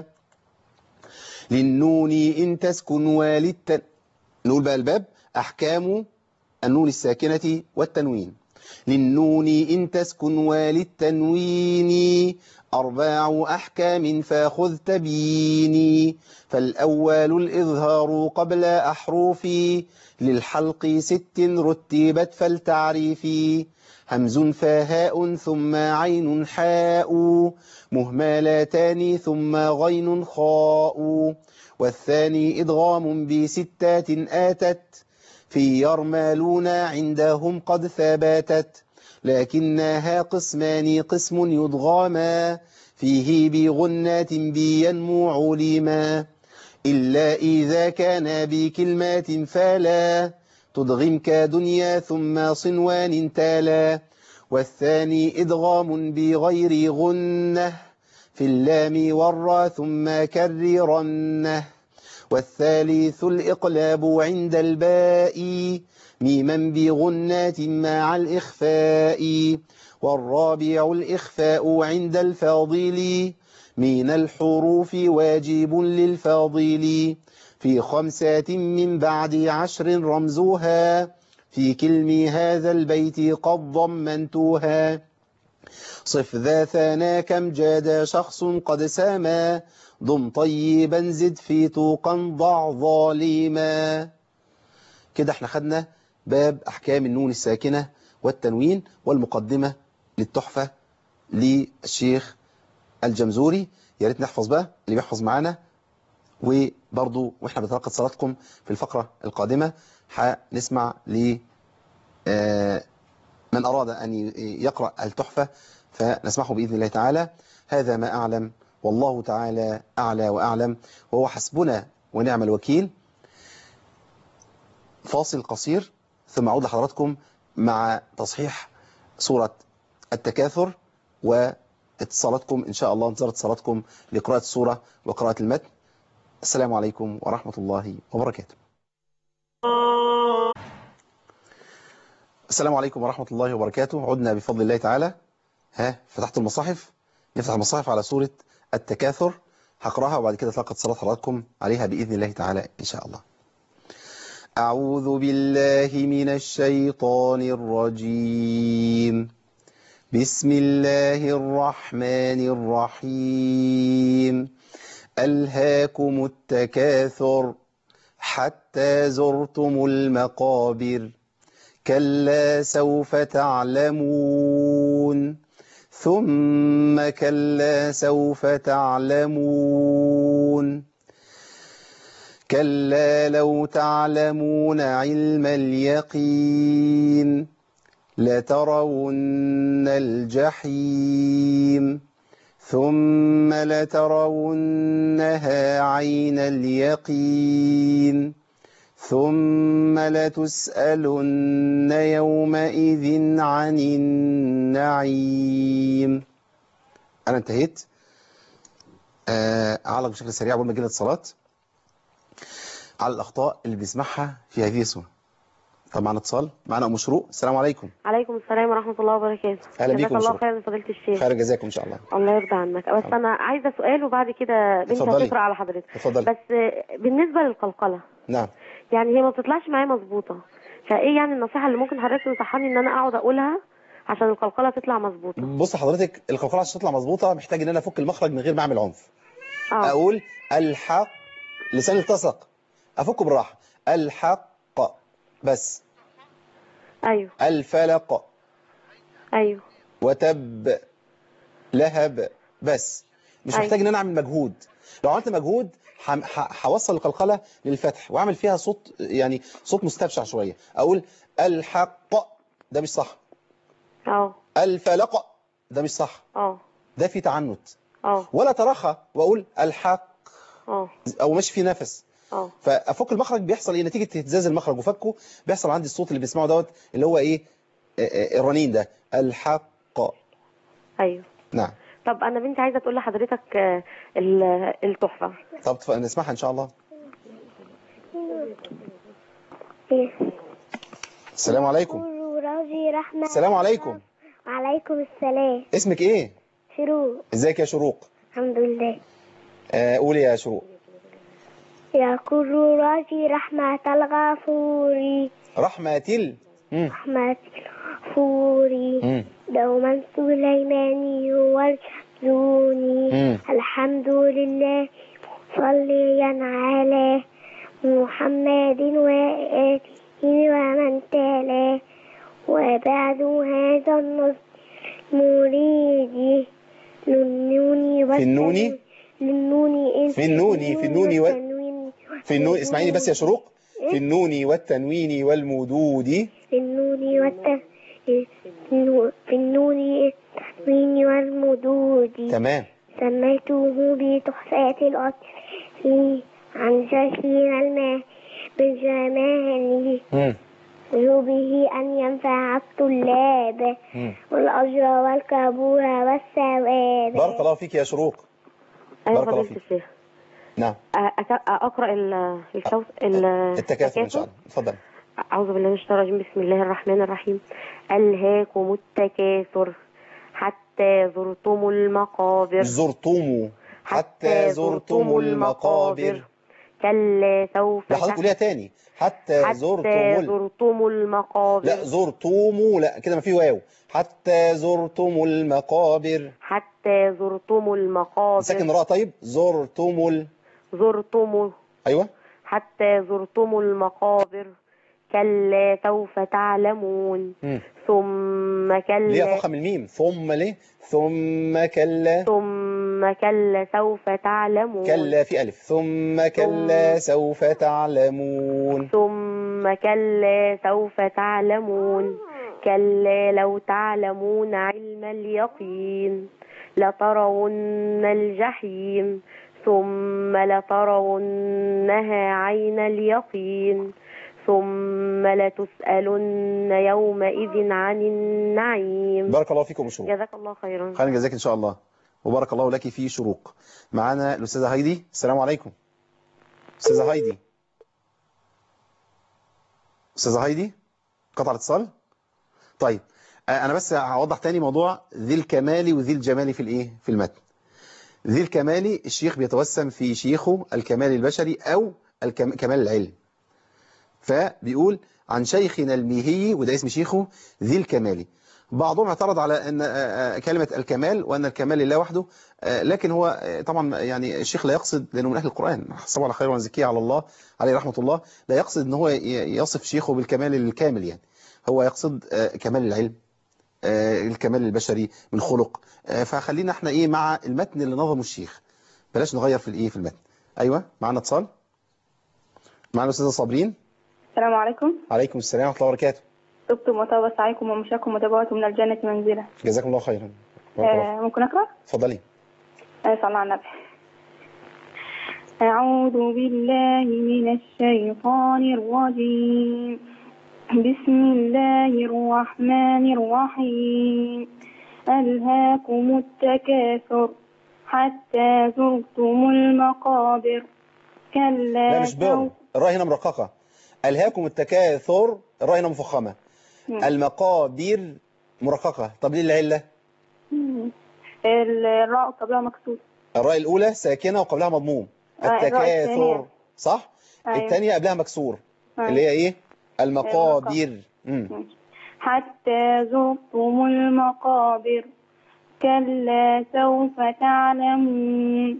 للنون إن تسكن وللتن نقول بقى الباب أحكام النون الساكنة والتنوين للنون إن تسكن وللتنوين أربع أحكام فخذ تبيني فالأول الإظهار قبل أحرفي للحلق ست رتبت فلتعرفي همز فهاء ثم عين حاء مهملتان ثم غين خاء والثاني إدغام بستات آتت في يرمالون عندهم قد ثبتت لكنها قسمان قسم يضغاما فيه بغنات بينمو علما إلا إذا كان بكلمات فلا تدغم كدنيا ثم صنوان تالا والثاني إدغام بغير غنة في اللام والرا ثم كررنه والثالث الإقلاب عند الباء ميما بغنات مع الإخفاء والرابع الإخفاء عند الفاضل من الحروف واجب للفاضل في خمسات من بعد عشر رمزها في كلم هذا البيت قد ضمنتها صف ذا ثنا كم جاد شخص قد سما ضم طيبا زد في طوقا ضع ظالما كده احنا خدنا باب أحكام النون الساكنة والتنوين والمقدمة للتحفة للشيخ الجمزوري يا ريت نحفظ بقى اللي بيحفظ معانا وبرضو واحنا بنتلقى صلاتكم في الفقرة القادمة هنسمع ل من أراد أن يقرأ التحفة فنسمعه بإذن الله تعالى هذا ما أعلم والله تعالى أعلى وأعلم وهو حسبنا ونعم الوكيل فاصل قصير ثم أعود لحضراتكم مع تصحيح سورة التكاثر واتصالاتكم إن شاء الله انتظار اتصالاتكم لقراءة السورة وقراءة المتن السلام عليكم ورحمة الله وبركاته السلام عليكم ورحمة الله وبركاته عدنا بفضل الله تعالى ها فتحت المصاحف نفتح المصاحف على سورة التكاثر هقراها وبعد كده تلقى اتصالات حضراتكم عليها بإذن الله تعالى إن شاء الله أعوذ بالله من الشيطان الرجيم بسم الله الرحمن الرحيم ألهاكم التكاثر حتى زرتم المقابر كلا سوف تعلمون ثم كلا سوف تعلمون كلا لو تعلمون علم اليقين لترون الجحيم ثم لترونها عين اليقين ثم لتسألن يومئذ عن النعيم أنا انتهيت آه أعلق بشكل سريع قبل ما جينا اتصالات على الأخطاء اللي بنسمعها في هذه السورة طب معنا اتصال معنا أم شروق السلام عليكم عليكم السلام ورحمة الله وبركاته أهلا بيكم جزاك الله شروق. خيرا فضيلة الشيخ خير جزاكم إن شاء الله الله يرضى عنك بس أنا عايزة سؤال وبعد كده بنتي اتفضلي. هتقرأ على حضرتك اتفضلي بس بالنسبة للقلقلة نعم يعني هي ما بتطلعش معايا مظبوطة فإيه يعني النصيحة اللي ممكن حضرتك تنصحني إن أنا أقعد أقولها عشان القلقلة تطلع مظبوطة بص حضرتك القلقله عشان تطلع مظبوطه محتاج ان انا افك المخرج من غير ما اعمل عنف اه اقول الحق لساني التصق افكه بالراحه الحق بس ايوه الفلق ايوه وتب لهب بس مش أيوة. محتاج ان انا اعمل مجهود لو عملت مجهود ح- ح- هوصل القلقله للفتح واعمل فيها صوت يعني صوت مستبشع شويه اقول الحق ده مش صح اه الفلق ده مش صح اه ده في تعنت اه ولا ترخى واقول الحق اه او ماشي في نفس اه فافك المخرج بيحصل ايه نتيجه اهتزاز المخرج وفكه بيحصل عندي الصوت اللي بنسمعه دوت اللي هو ايه آه، آه، الرنين ده الحق ايوه نعم طب انا بنتي عايزه تقول لحضرتك آه، ال- التحفه طب تف- نسمعها ان شاء الله السلام عليكم راجي رحمة السلام عليكم عليكم السلام اسمك ايه شروق ازيك يا شروق الحمد لله آه قولي يا شروق يقول راجي رحمة الغفور رحمة تل مم. رحمة الغفور مم. دوما سليماني والجزوني مم. الحمد لله صليا على محمد وآله ومن تلاه وبعد هذا النص مريد للنون في النون؟ للنون في النون، في النون و- والتنوين في النون اسمعيني بس يا شروق في النون والتنوين والمدود في النون والت في النون التنوين والمدود تمام سميته بتحفات الأطفال عن شكل الماء بجماله مم. به أن ينفع الطلاب مم. والأجر والكبور والثواب بارك الله فيك يا شروق ايوه بارك الله فضيله فيك. الشيخ نعم آه، أك- اقرا ال- الكوث ال- التكاثر ان شاء الله اتفضل أعوذ بالله من الشيطان الرجيم بسم الله الرحمن الرحيم ألهاكم التكاثر حتى زرتم المقابر زرتم حتى زرتم المقابر كلا سوف لا حضرتك قوليها تاني حتى حتى زرتم ال... زرتم المقابر لا زرتم لا كده ما في واو حتى زرتم المقابر حتى زرتم المقابر ساكن راء طيب زرتم ال... زرتم ايوه حتى زرتم المقابر كلا سوف تعلمون مم. ثم ليه كلا فخم الميم ثم ليه ثم كلا ثم كلا سوف تعلمون كلا في ألف ثم كلا سوف تعلمون ثم كلا سوف تعلمون كلا لو تعلمون علم اليقين لترون الجحيم ثم لترونها عين اليقين ثم لتسألن يومئذ عن النعيم بارك الله فيكم شروق جزاك الله خيرا خير جزاك إن شاء الله وبارك الله لك في شروق معانا الأستاذة هايدي السلام عليكم أستاذة هايدي أستاذة هايدي قطع الاتصال طيب آه، أنا بس هوضح تاني موضوع ذي الكمال وذي الجمال في الإيه في المتن ذي الكمال الشيخ بيتوسم في شيخه الكمال البشري أو الكم- كمال العلم فبيقول عن شيخنا الميهي وده اسم شيخه ذي الكمال بعضهم اعترض على ان آه، آه، كلمة الكمال وان الكمال لله وحده آه، لكن هو آه، طبعا يعني الشيخ لا يقصد لانه من اهل القرآن حسبه على خير وزكيه على الله عليه رحمة الله لا يقصد ان هو ي- يصف شيخه بالكمال الكامل يعني هو يقصد آه، كمال العلم آه، الكمال البشري من خلق آه، فخلينا احنا ايه مع المتن اللي نظمه الشيخ بلاش نغير في الايه في المتن ايوه معنا اتصال معنا الاستاذه صابرين السلام عليكم عليكم السلام ورحمه الله وبركاته طبتم وطاب سعيكم ومشاكم وتبوأتم من الجنة منزلا جزاكم الله خيرا بارك الله آه ممكن أقرأ؟ اتفضلي آه صلى على النبي أعوذ بالله من الشيطان الرجيم بسم الله الرحمن الرحيم ألهاكم التكاثر حتى زرتم المقابر كلا لا مش بر سوف الراء هنا مرققه الهاكم التكاثر الراء هنا مفخمه مم. المقابر مرققه طب ليه العله الراء قبلها مكسور الراء الاولى ساكنه وقبلها مضموم آه، الراء التكاثر الثانية. صح أيوة. الثانيه قبلها مكسور أيوة. اللي هي ايه المقابر امم ماشي. حتى زرتم المقابر كلا سوف تعلمون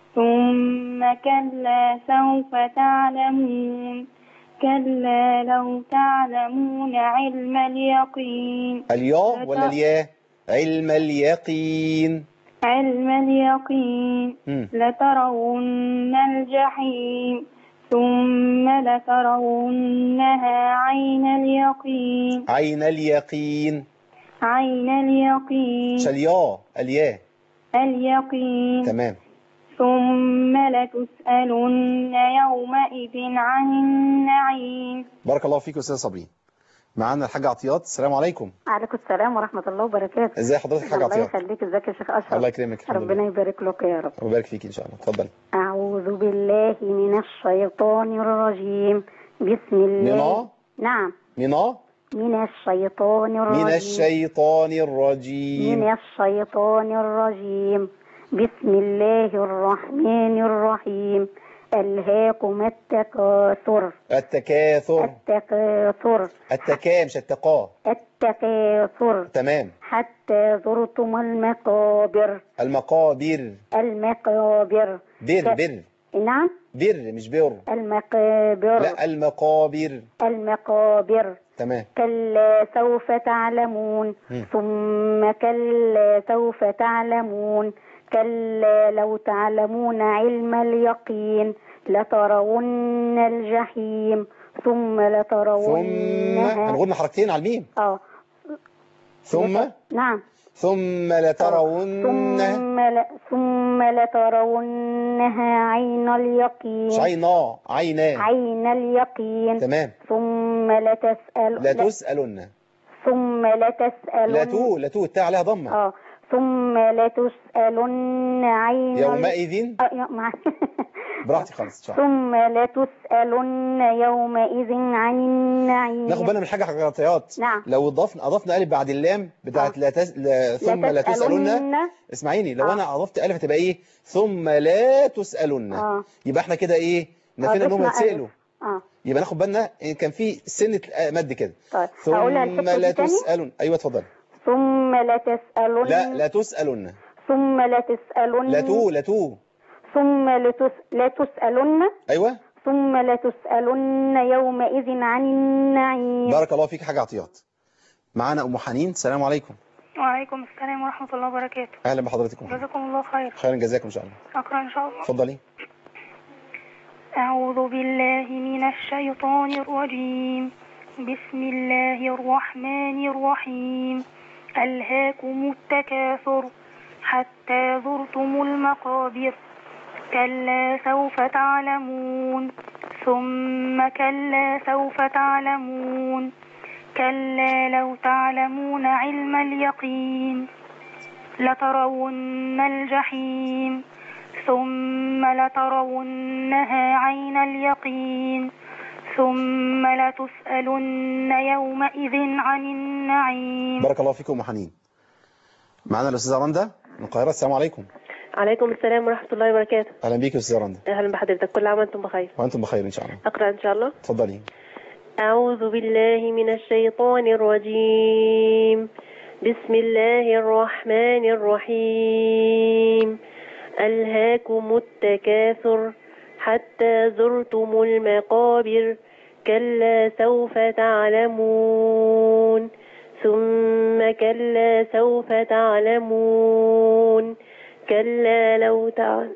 ثم كلا سوف تعلمون كلا لو تعلمون علم اليقين الياء ولا الياء علم اليقين علم اليقين مم. لترون الجحيم ثم لترونها عين اليقين عين اليقين عين اليقين مش الياء الياء اليقين تمام ثم لتسألن يومئذ عن النعيم بارك الله فيك يا استاذ صبري معانا الحاج عطيات السلام عليكم عليكم السلام ورحمة الله وبركاته ازي حضرتك الحاج الله عطيات يخليك ازيك يا شيخ أشرف الله يكرمك الحمد ربنا لله يبارك لك يا رب ويبارك فيك ان شاء الله اتفضل أعوذ بالله من الشيطان الرجيم بسم الله منا نعم منا من الشيطان الرجيم من الشيطان من الرجيم الشيطان الرجيم بسم الله الرحمن الرحيم ألهاكم التكاثر التكاثر التكاثر التكا مش التقا التكاثر تمام حتى زرتم المقابر المقابر المقابر بر بر نعم بر مش بر المقابر لا المقابر المقابر تمام كلا سوف تعلمون مم. ثم كلا سوف تعلمون كلا لو تعلمون علم اليقين لترون الجحيم ثم ثم لترونها هنقول حركتين على الميم اه ثم نعم ثم لترون ثم ل... ثم لترونها عين اليقين مش عينا عينا عين اليقين تمام ثم لتسأل لا تسألن ثم لتسألن لا تو لا تو التاء عليها ضمة اه ثم لتسألن عين ال- يومئذ آه، يا- مع- براحتي خالص ان شاء الله ثم لتسألن يومئذ عن النعيم ناخد بالنا من حاجه حقيقيات نعم. لو اضفنا اضفنا الف بعد اللام بتاعت لا تس... لا... ثم لا تسالن اسمعيني لو آه. انا اضفت الف هتبقى ايه ثم لا تسالن اه يبقى احنا كده ايه نفينا انهم ضفنا يتسالوا ألف. اه يبقى ناخد بالنا ان كان في سنه آه، مد كده طيب ثم هقولها الحتة لا دي تاني تسالن ايوه اتفضل ثم لتسألن لا لا تسالن ثم لتسألن لا تو لا تو ثم لتس... لتسألن ايوه ثم لتسألن يومئذ عن النعيم بارك الله فيك حاجه عطيات معانا ام حنين السلام عليكم وعليكم السلام ورحمة الله وبركاته اهلا بحضرتك أم حنين. جزاكم الله خير خيرا جزاكم ان شاء الله أقرأ إن شاء الله اتفضلي أعوذ بالله من الشيطان الرجيم بسم الله الرحمن الرحيم ألهاكم التكاثر حتى زرتم المقابر كلا سوف تعلمون ثم كلا سوف تعلمون كلا لو تعلمون علم اليقين لترون الجحيم ثم لترونها عين اليقين ثم لتسألن يومئذ عن النعيم بارك الله فيكم ام حنين معانا الاستاذه رندا من القاهره السلام عليكم عليكم السلام ورحمة الله وبركاته اهلا بيك يا استاذه رندا أهلا بحضرتك كل عام وأنتم بخير وانتم بخير ان شاء الله أقرأ إن شاء الله اتفضلي أعوذ بالله من الشيطان الرجيم بسم الله الرحمن الرحيم ألهاكم التكاثر حتى زرتم المقابر كلا سوف تعلمون ثم كلا سوف تعلمون كلا لو تعلمون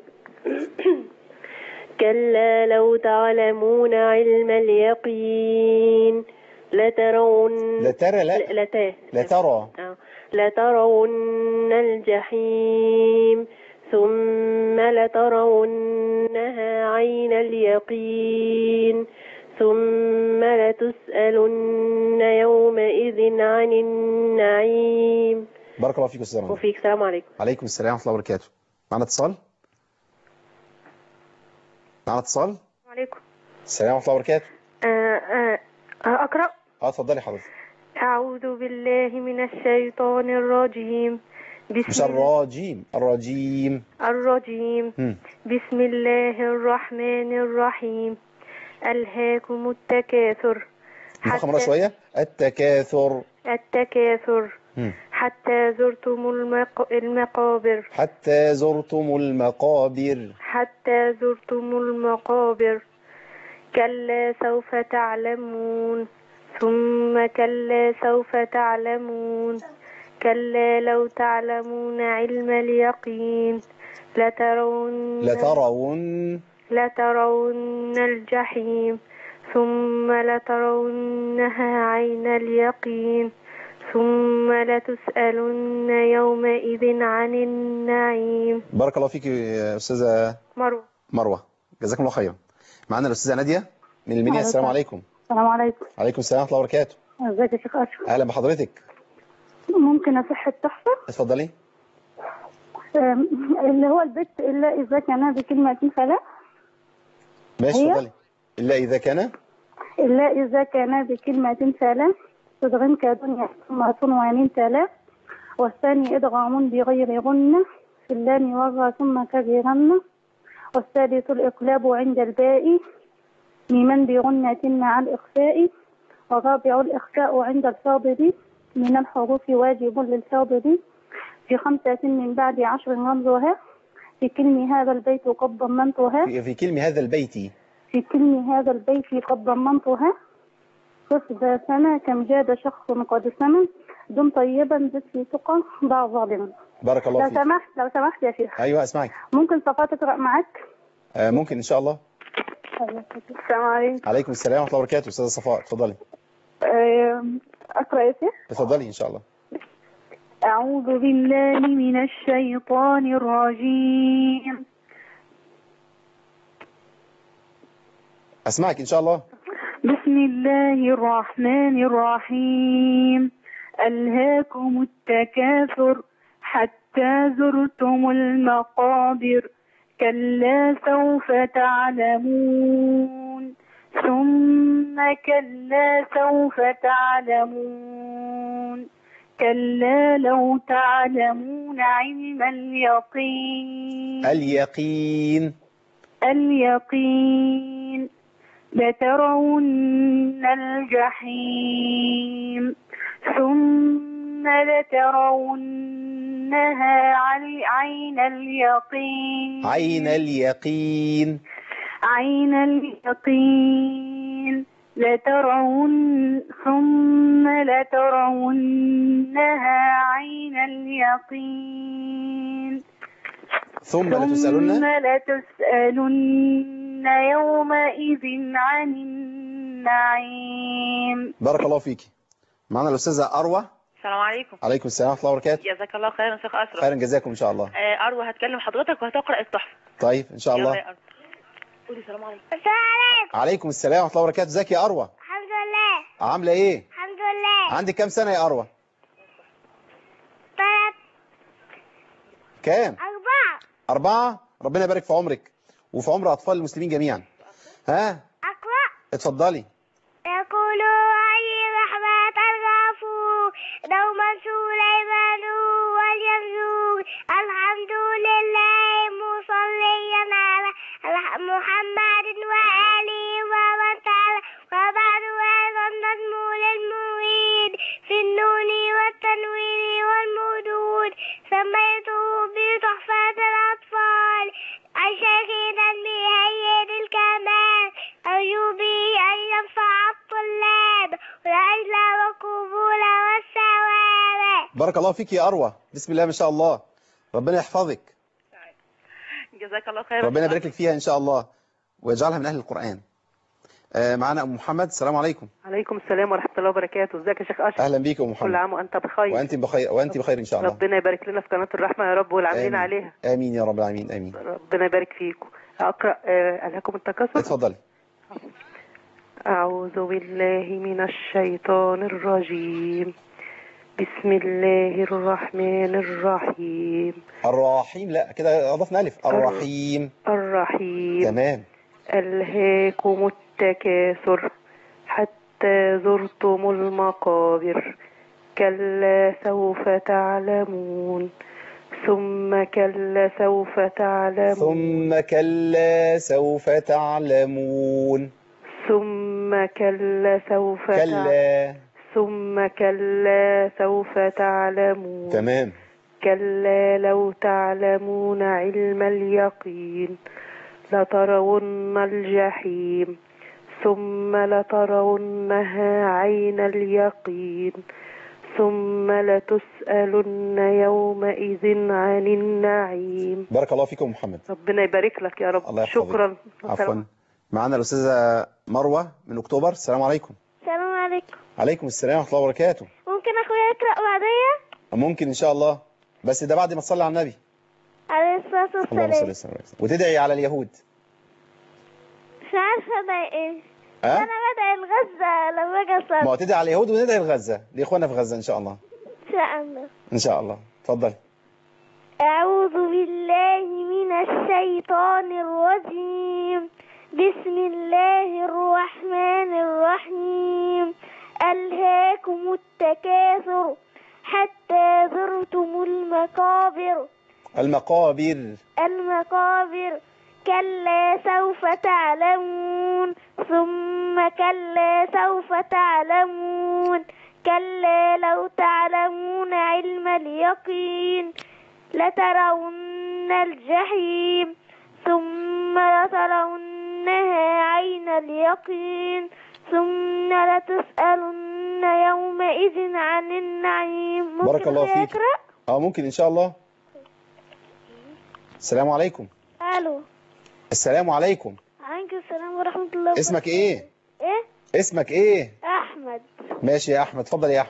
كلا لو تعلمون علم اليقين لترون لا ترى لا لا ت- لا ترى آه. لترون الجحيم ثم لترونها عين اليقين ثم لتسألن يومئذ عن النعيم بارك الله فيك يا استاذه رندا وفيك السلام عليكم عليكم السلام ورحمه الله وبركاته معانا اتصال معانا اتصال عليكم السلام ورحمه الله وبركاته أقرأ اه اتفضلي حضرتك أعوذ بالله من الشيطان الرجيم مش بسم الراجيم الراجيم الرجيم مم. بسم الله الرحمن الرحيم ألهاكم التكاثر نفخم مرة شوية التكاثر التكاثر مم. حتى زرتم المق... المقابر حتى زرتم المقابر حتى زرتم المقابر كلا سوف تعلمون ثم كلا سوف تعلمون كلا لو تعلمون علم اليقين لترون لترون لترون الجحيم ثم لترونها عين اليقين ثم لتسألن يومئذ عن النعيم بارك الله فيك يا أستاذة مروة مروة جزاكم الله خيرا معنا الأستاذة نادية من المنيا السلام عليكم السلام عليكم عليكم السلام ورحمة الله وبركاته ازيك يا شيخ اشرف أهلا بحضرتك ممكن اصح التحفه اتفضلي أم، اللي هو البيت الا اذا كان بكلمه فلا ماشي هي؟ اتفضلي إلا إذا كان إلا إذا كان بكلمة فلا صدغ كدنيا ثم عنوان تلا والثاني إدغام بغير غنة في اللام والراء ثم كبيرن والثالث الإقلاب عند الباء ميما بغنة مع الإخفاء والرابع الإخفاء عند الفاضل من الحروف واجب للفاضل في خمسة من بعد عشر رمزها في كلم هذا البيت قد ضمنتها في, في كلمة هذا البيت في كلم هذا البيت قد ضمنتها خذ ذا سنة كم جاد شخص قد سمى دم طيبا زد في تقى ضع ظالما بارك الله لو فيك سمحت لو سمحت يا شيخ أيوة أسمعك ممكن صفاء تقرأ معاك آه ممكن إن شاء الله السلام عليكم عليكم السلام ورحمة الله وبركاته أستاذة صفاء اتفضلي أقرأ يا شيخ اتفضلي إن شاء الله أعوذ بالله من الشيطان الرجيم أسمعك إن شاء الله بسم الله الرحمن الرحيم ألهاكم التكاثر حتى زرتم المقابر كلا سوف تعلمون ثم كلا سوف تعلمون كلا لو تعلمون علم اليقين اليقين اليقين لترون الجحيم ثم لترونها عل- عين اليقين عين اليقين عين اليقين لترون ثم لترونها عين اليقين ثم ثم لتسألن لتسألن يومئذ عن النعيم بارك الله فيك معنا الأستاذة أروى السلام عليكم عليكم السلام ورحمة الله وبركاته جزاك الله خيرا شيخ اشرف خيرا جزاكم إن شاء الله آه، اروى هتكلم حضرتك وهتقرا التحفه طيب إن شاء يلا الله يا أروى. قولي السلام عليكم السلام عليكم عليكم السلام ورحمة الله وبركاته ازيك يا أروى الحمد لله عاملة إيه الحمد لله عندك كام سنة يا أروى ثلاث كام أربعة أربعة ربنا يبارك في عمرك وفي عمر أطفال المسلمين جميعا ها أقرأ اتفضلي يقول علي رحمة الغفور دوما سليمان واليمزور الحمد لله مصليا على الح- محمد وآله ومن تعالى وبعد هذا النظم للمريد في النون والتنوين والمدود سميته بتحفة الأطفال عشاقنا بهيئة الكمال أرجو به أن ينفع الطلاب والعجل والقبول والثواب بارك الله فيك يا أروى بسم الله ما شاء الله ربنا يحفظك جزاك الله خيرا ربنا يبارك لك فيها إن شاء الله ويجعلها من أهل القرآن آه، معنا أم محمد السلام عليكم عليكم السلام ورحمه الله وبركاته ازيك يا شيخ اشرف أهلا بيك يا أم كل محمد عام وانت بخير وأنت بخير وأنت بخير إن شاء الله ربنا يبارك لنا في قناه الرحمه يا رب والعاملين آمين. عليها آمين يا رب العالمين آمين ربنا يبارك فيكم اقرا آه، الهاكم التكاثر اتفضلي أعوذ بالله من الشيطان الرجيم بسم الله الرحمن الرحيم الرحيم لا كده أضفنا ألف الرحيم الرحيم تمام ألهاكم التكاثر حتى زرتم المقابر كلا سوف تعلمون ثم كلا سوف تعلمون ثم كلا سوف تعلمون ثم كلا سوف تعلمون كلا ثم كلا سوف تعلمون تمام كلا لو تعلمون علم اليقين لترون الجحيم ثم لترونها عين اليقين ثم لتسألن يومئذ عن النعيم بارك الله فيكم محمد ربنا يبارك لك يا رب الله يحفظك. شكرا عفوا معنا الأستاذة مروة من أكتوبر السلام عليكم السلام عليكم عليكم السلام ورحمة الله وبركاته ممكن اخويا يقرأ بعديا ممكن إن شاء الله بس ده بعد ما تصلي على النبي عليه الصلاة اللهم صل والسلام وسلم وتدعي على اليهود مش عارفة ادعي ايه ها انا بدعي الغزة لما اجي ما اصلي هو تدعي على اليهود وندعي لغزة لإخواننا في غزة إن شاء الله ان شاء الله إن شاء الله اتفضل أعوذ بالله من الشيطان الرجيم بسم الله الرحمن الرحيم ألهاكم التكاثر حتى زرتم المقابر المقابر المقابر كلا سوف تعلمون ثم كلا سوف تعلمون كلا لو تعلمون علم اليقين لترون الجحيم ثم لترونها عين اليقين ثم لتسألن يومئذ عن النعيم بارك ممكن الله أخويا فيك. يقرأ؟ اه ممكن إن شاء الله السلام عليكم ألو السلام عليكم عليكم السلام ورحمة الله وبركاته اسمك إيه إيه؟ اسمك إيه أحمد ماشي يا أحمد اتفضل يا أحمد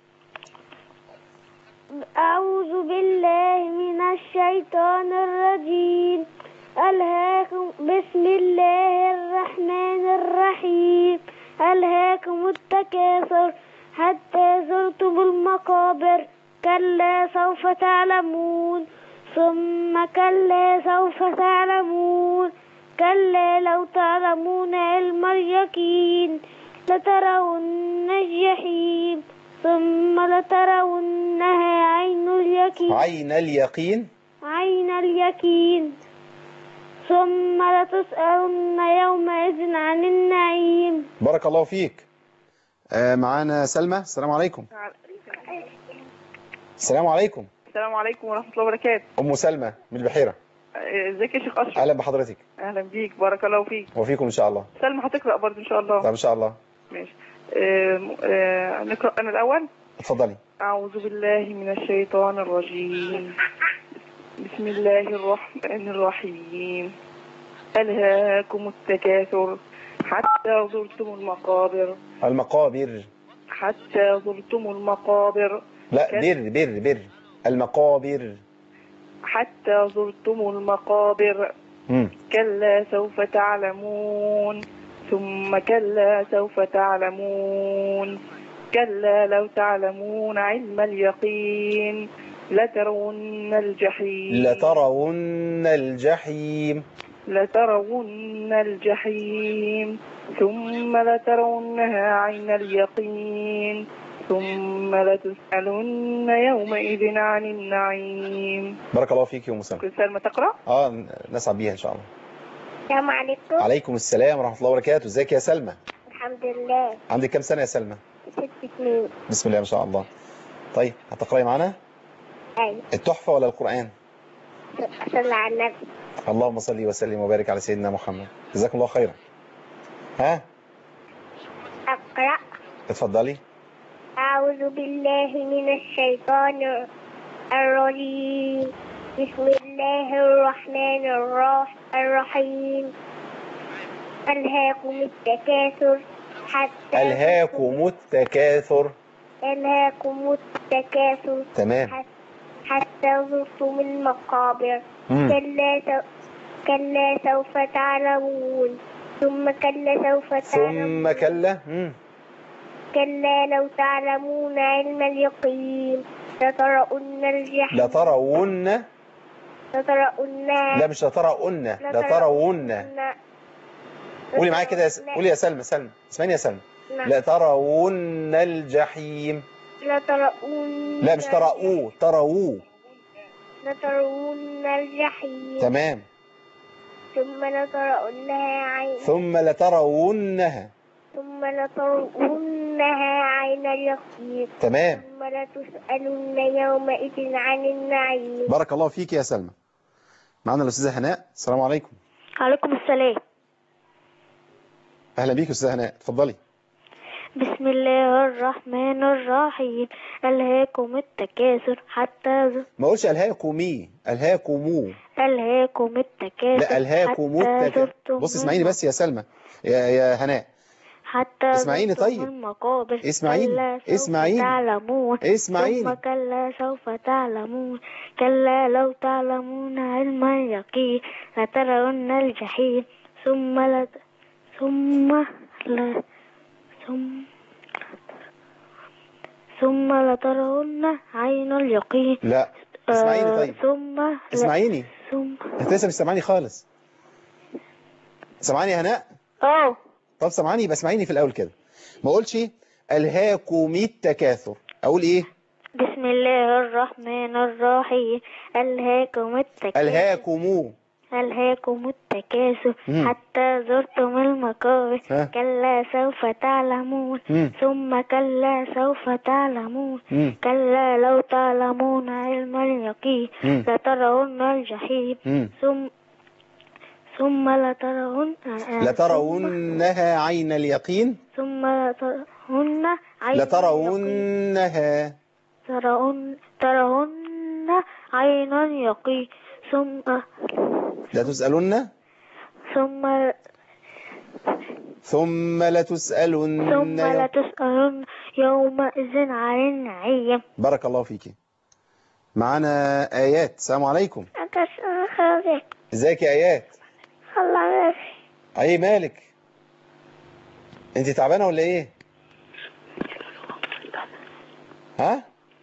أعوذ بالله من الشيطان الرجيم ألهاكم بسم الله الرحمن الرحيم ألهاكم التكاثر حتى زرتم المقابر كلا سوف تعلمون ثم كلا سوف تعلمون كلا لو تعلمون علم اليقين لترون الجحيم ثم لترونها عين اليقين عين اليقين عين اليقين ثم لتسألن يومئذ عن النعيم بارك الله فيك آه معانا سلمى السلام عليكم السلام عليكم السلام عليكم ورحمة الله وبركاته أم سلمى من البحيرة ازيك يا شيخ أشرف أهلا بحضرتك أهلا بيك بارك الله فيك وفيكم إن شاء الله سلمى هتقرأ برضه إن شاء الله طب إن شاء الله ماشي آه، آه، نقرأ أنا الأول اتفضلي أعوذ بالله من الشيطان الرجيم بسم الله الرحمن الرحيم ألهاكم التكاثر حتى زرتم المقابر المقابر حتى زرتم المقابر لا كان- بر بر بر المقابر حتى زرتم المقابر مم. كلا سوف تعلمون ثم كلا سوف تعلمون كلا لو تعلمون علم اليقين لترون الجحيم لترون الجحيم لترون الجحيم ثم لترونها عين اليقين ثم لتسألن يومئذ عن النعيم بارك الله فيك يا أم سلمى كل سلمى تقرأ اه نسعد بيها إن شاء الله السلام عليكم عليكم السلام ورحمة الله وبركاته ازيك يا سلمى الحمد لله عندك كام سنة يا سلمى ست سنين بسم الله ما شاء الله طيب هتقرأي معانا أيوة التحفة ولا القرآن صلى على النبي اللهم صل وسلم وبارك على سيدنا محمد جزاكم الله خيرا ها أقرأ اتفضلي أعوذ بالله من الشيطان الرجيم بسم الله الرحمن الرح- الرحيم ألهاكم التكاثر حتى ألهاكم التكاثر ألهاكم التكاثر تمام حت- حتى زرتم المقابر مم. كلا سو... كلا سوف تعلمون ثم كلا سوف تعلمون ثم كلا مم. كلا لو تعلمون علم اليقين لترؤن الجحيم لترون لترؤن لا مش لترون لترون قولي معايا كده يا س... قولي يا سلمى سلمى اسمعني يا سلمى لترون الجحيم لترؤن لا مش ترؤوه ترووه لترون الجحيم تمام ثم لترؤنها عين ثم لترونها ثم لترؤن لترونها عين اليقين تمام ثم لتسألن يومئذ عن النعيم بارك الله فيك يا سلمى معنا الأستاذة هناء السلام عليكم عليكم السلام أهلا بيك أستاذة هناء اتفضلي بسم الله الرحمن الرحيم ألهاكم التكاثر حتى ز... ما أقولش ألهاكمي ألهاكمو ألهاكم التكاثر لا ألهاكم حتى التكاثر زرتم بص اسمعيني بس يا سلمى يا, يا هناء حتى اسمعيني زرتم طيب. المقابر اسمعيني. كلا سوف اسمعيني. تعلمون اسمعيني. ثم كلا سوف تعلمون كلا لو تعلمون علم اليقين لترون الجحيم ثم لت... ثم ل... ثم ثم لترون عين اليقين لا اسمعيني آه، طيب ثم لا- اسمعيني ثم انت لسه مش سامعني خالص سامعني يا هناء اه طب سامعني يبقى اسمعيني في الاول كده ما اقولش الهاكم التكاثر اقول ايه بسم الله الرحمن الرحيم ألهاكم التكاثر الهاكم ألهاكم التكاثر مم. حتى زرتم المقابر ها. كلا سوف تعلمون مم. ثم كلا سوف تعلمون مم. كلا لو تعلمون علم اليقين مم. لترون الجحيم مم. ثم ثم لترون لترونها عين اليقين ثم لترون عين اليقين. لترونها ترون ترون عين اليقين ثم لا تسألن ثم ثم لتسألن ثم لتسألن يومئذ عن النعيم بارك الله فيك معانا آيات السلام عليكم ازيك يا آيات الله يعافي اي مالك انت تعبانه ولا ايه ها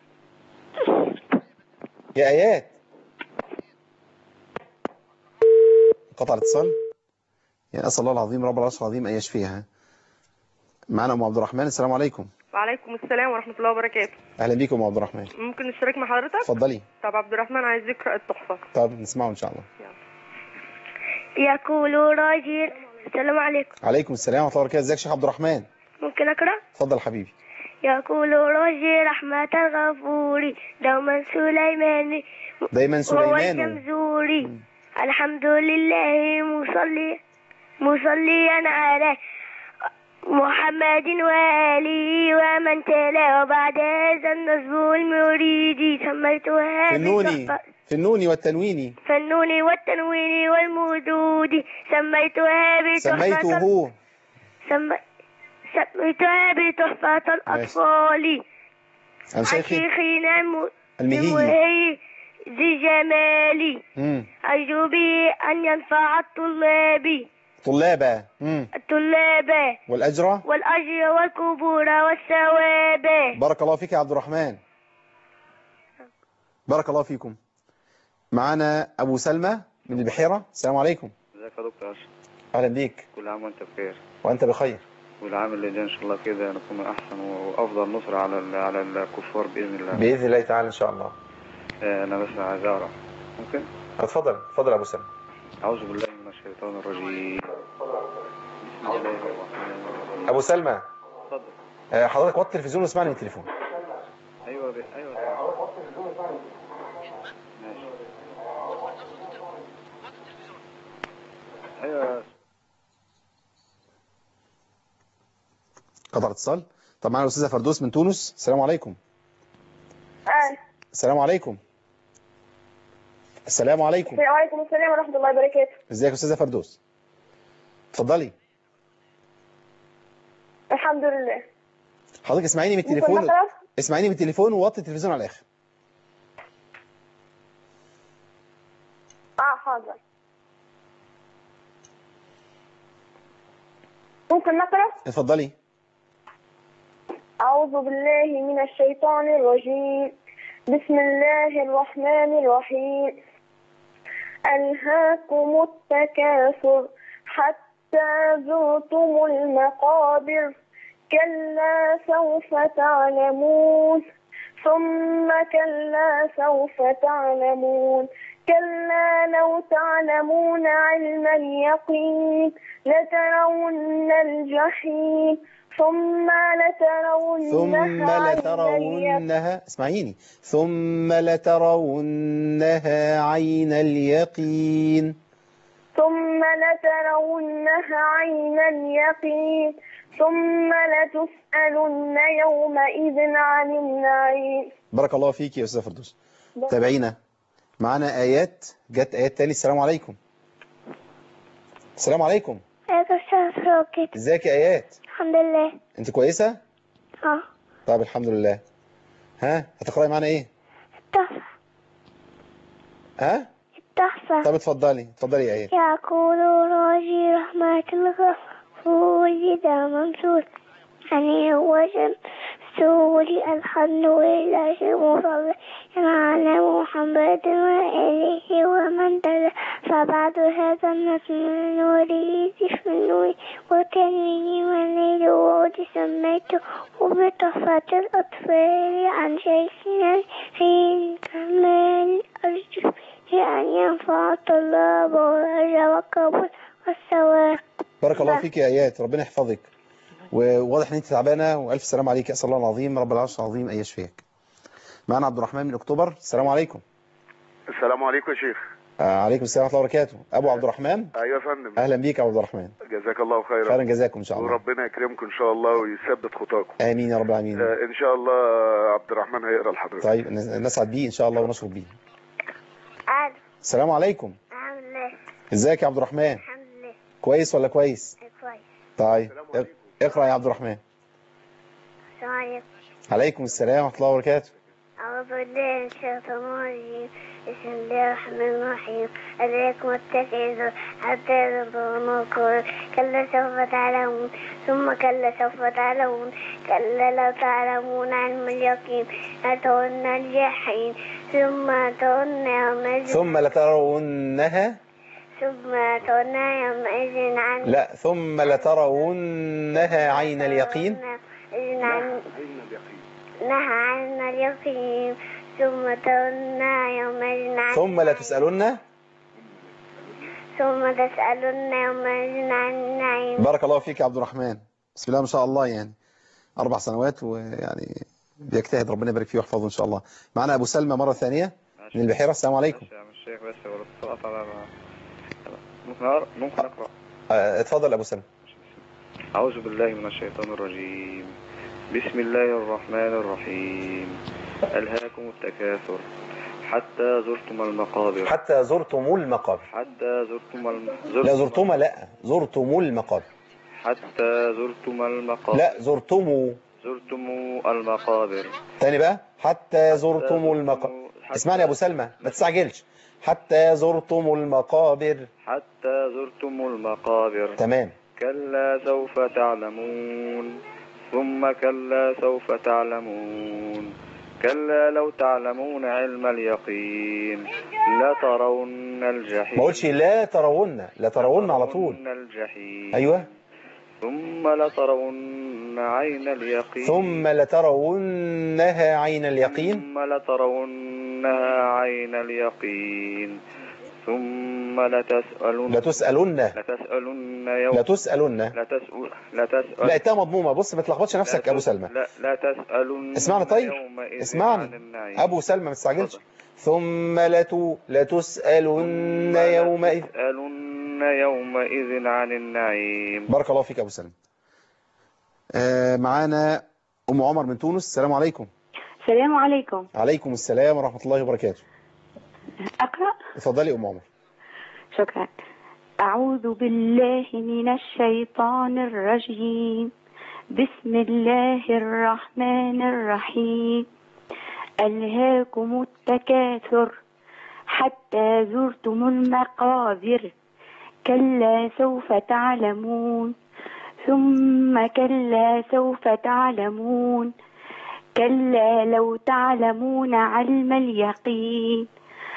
يا ايات قطع الاتصال يعني اسال الله العظيم رب العرش العظيم ان يشفيها معنا ام عبد الرحمن السلام عليكم وعليكم السلام ورحمة الله وبركاته اهلا بيكم ام عبد الرحمن ممكن نشترك مع حضرتك؟ اتفضلي طب عبد الرحمن عايز يقرأ التحفة طب نسمعه ان شاء الله يقول راجل السلام عليكم عليكم السلام ورحمه الله وبركاته ازيك يا شيخ عبد الرحمن ممكن أقرأ؟ اتفضل حبيبي يقول رجي رحمة الغفور دوما سليمان دايما وهو سليمان الجمزوري الحمد لله مصلي مصليا على محمد وآله ومن تلا وبعد هذا النصب المريد سميتها في النون بتحفة في النون والتنوين فالنون والتنوين والمدود سميتها بتحفة سميته سم... سميتها بتحفة الأطفال عن شيخي الشيخين الم... المهي المهي ذي جمالي مم. أرجو به أن ينفع الطلاب طلابة مم. الطلاب والأجرة والأجر والقبور والثواب بارك الله فيك يا عبد الرحمن بارك الله فيكم معنا أبو سلمى من البحيرة السلام عليكم ازيك يا دكتور اشرف أهلا بيك كل عام وانت بخير وأنت بخير والعام اللي جاي ان شاء الله كده نكون احسن وافضل نصرة على ال- على الكفار باذن الله بإذن الله تعالى إن شاء الله آه، انا بس عايز اعرف ممكن اتفضل اتفضل يا أبو سلمى اعوذ بالله من الشيطان الرجيم بسم الله الرحمن الرحيم أبو سلمى اتفضل آه، حضرتك وطي التلفزيون واسمعني من التليفون ايوه ب... ايوه ماشي ايوه قطع اتصال طب معنا الأستاذة فردوس من تونس السلام عليكم آه. السلام عليكم السلام عليكم وعليكم السلام ورحمة الله وبركاته ازيك يا أستاذة فردوس اتفضلي الحمد لله حضرتك اسمعيني من ممكن التليفون نقرأ؟ اسمعيني من التليفون ووطي التلفزيون على الآخر اه حاضر ممكن نقرأ؟ اتفضلي أعوذ بالله من الشيطان الرجيم بسم الله الرحمن الرحيم ألهاكم التكاثر حتى زرتم المقابر كلا سوف تعلمون ثم كلا سوف تعلمون كلا لو تعلمون علم اليقين لترون الجحيم ثم ثم لترونها عين اليقين لترونها اسمعيني ثم لترونها عين اليقين ثم لترونها عين اليقين ثم لتسألن يومئذ عن النعيم بارك الله فيك يا أستاذ فردوس تابعينا معانا آيات جت آيات تاني السلام عليكم السلام عليكم ازيك يا آيات الحمد لله انت كويسة اه طيب الحمد لله ها هتقرأي معانا ايه التحفة ها التحفة طب اتفضلي اتفضلي يا آيات يقول راجي رحمة الغفور إذا منصور يعني هو سوري الحمد لله المصلي على محمد وآله ومن تلا فبعد هذا النصر نوري في النور وكريم والليل وعود سميته وبتحفة الأطفال عن شيخنا حين كمال أرجو أن ينفع الطلاب والأجر والقبول والثواب بارك الله فيك يا آيات ربنا يحفظك وواضح ان انت تعبانه والف سلام عليك اسال الله العظيم رب العرش العظيم ان يشفيك معنا عبد الرحمن من اكتوبر السلام عليكم السلام عليكم يا شيخ آه عليكم السلام ورحمه الله وبركاته ابو عبد الرحمن ايوه يا فندم اهلا بيك يا عبد الرحمن جزاك الله خيرا خيرا جزاكم ان شاء الله وربنا يكرمكم ان شاء الله ويثبت خطاكم امين يا رب العالمين آه ان شاء الله عبد الرحمن هيقرا لحضرتك طيب نسعد بيه ان شاء الله ونشرف بيه ألو السلام عليكم الحمد لله ازيك يا عبد الرحمن الحمد لله كويس ولا كويس كويس طيب اقرا يا عبد الرحمن السلام عليكم عليكم السلام ورحمه الله وبركاته أعوذ بالله من الشيطان الرجيم بسم الله الرحمن الرحيم عليكم التكيز حتى يرضوا كلا سوف تعلمون ثم كلا سوف تعلمون كلا لو تعلمون علم اليقين لترون الجحيم ثم ترون يومئذ ثم لترونها ثم ترون يومئذ عن لا ثم لترونها عين اليقين إذن عن نهى عن اليقين ثم ترون يومئذ عن ثم لا تسألن ثم تسألن يومئذ عن النعيم بارك الله فيك يا عبد الرحمن بسم الله ما شاء الله يعني أربع سنوات ويعني بيجتهد ربنا يبارك فيه ويحفظه إن شاء الله معنا أبو سلمى مرة ثانية من البحيرة السلام عليكم يا عم الشيخ بس هو الصوت على ممكن أقرأ ممكن أقرأ آه، اتفضل أبو سلمى أعوذ بالله من الشيطان الرجيم بسم الله الرحمن الرحيم ألهاكم التكاثر حتى زرتم المقابر حتى زرتم المقابر حتى زرتم الم... لا زرتم لا زرتم المقابر حتى زرتم المقابر لا زرتم زرتم المقابر تاني بقى حتى زرتم المقابر اسمعني يا أبو سلمى ما تستعجلش حتى زرتم المقابر حتى زرتم المقابر تمام كلا سوف تعلمون ثم كلا سوف تعلمون كلا لو تعلمون علم اليقين لترون الجحيم ما قلتش لا ترون لا ترون على طول لترون الجحيم أيوة ثم لترون عين اليقين ثم لترونها عين اليقين ثم لترونها عين اليقين ثم لتسألن لتسألن لتسألن يوم لتسألن لتسأل لتسأل لا التاء مضمومة بص ما تلخبطش نفسك يا أبو سلمى لا لا تسألن اسمعني طيب يومئذ عن اسمعني النعيم. أبو سلمى ما تستعجلش ثم لتو لتسألن يومئذ تسألن يومئذ عن النعيم بارك الله فيك يا أبو سلمى آه معانا أم عمر من تونس السلام عليكم السلام عليكم عليكم السلام ورحمة الله وبركاته أقرأ اتفضلي أم عمر شكرا أعوذ بالله من الشيطان الرجيم بسم الله الرحمن الرحيم ألهاكم التكاثر حتى زرتم المقابر كلا سوف تعلمون ثم كلا سوف تعلمون كلا لو تعلمون علم اليقين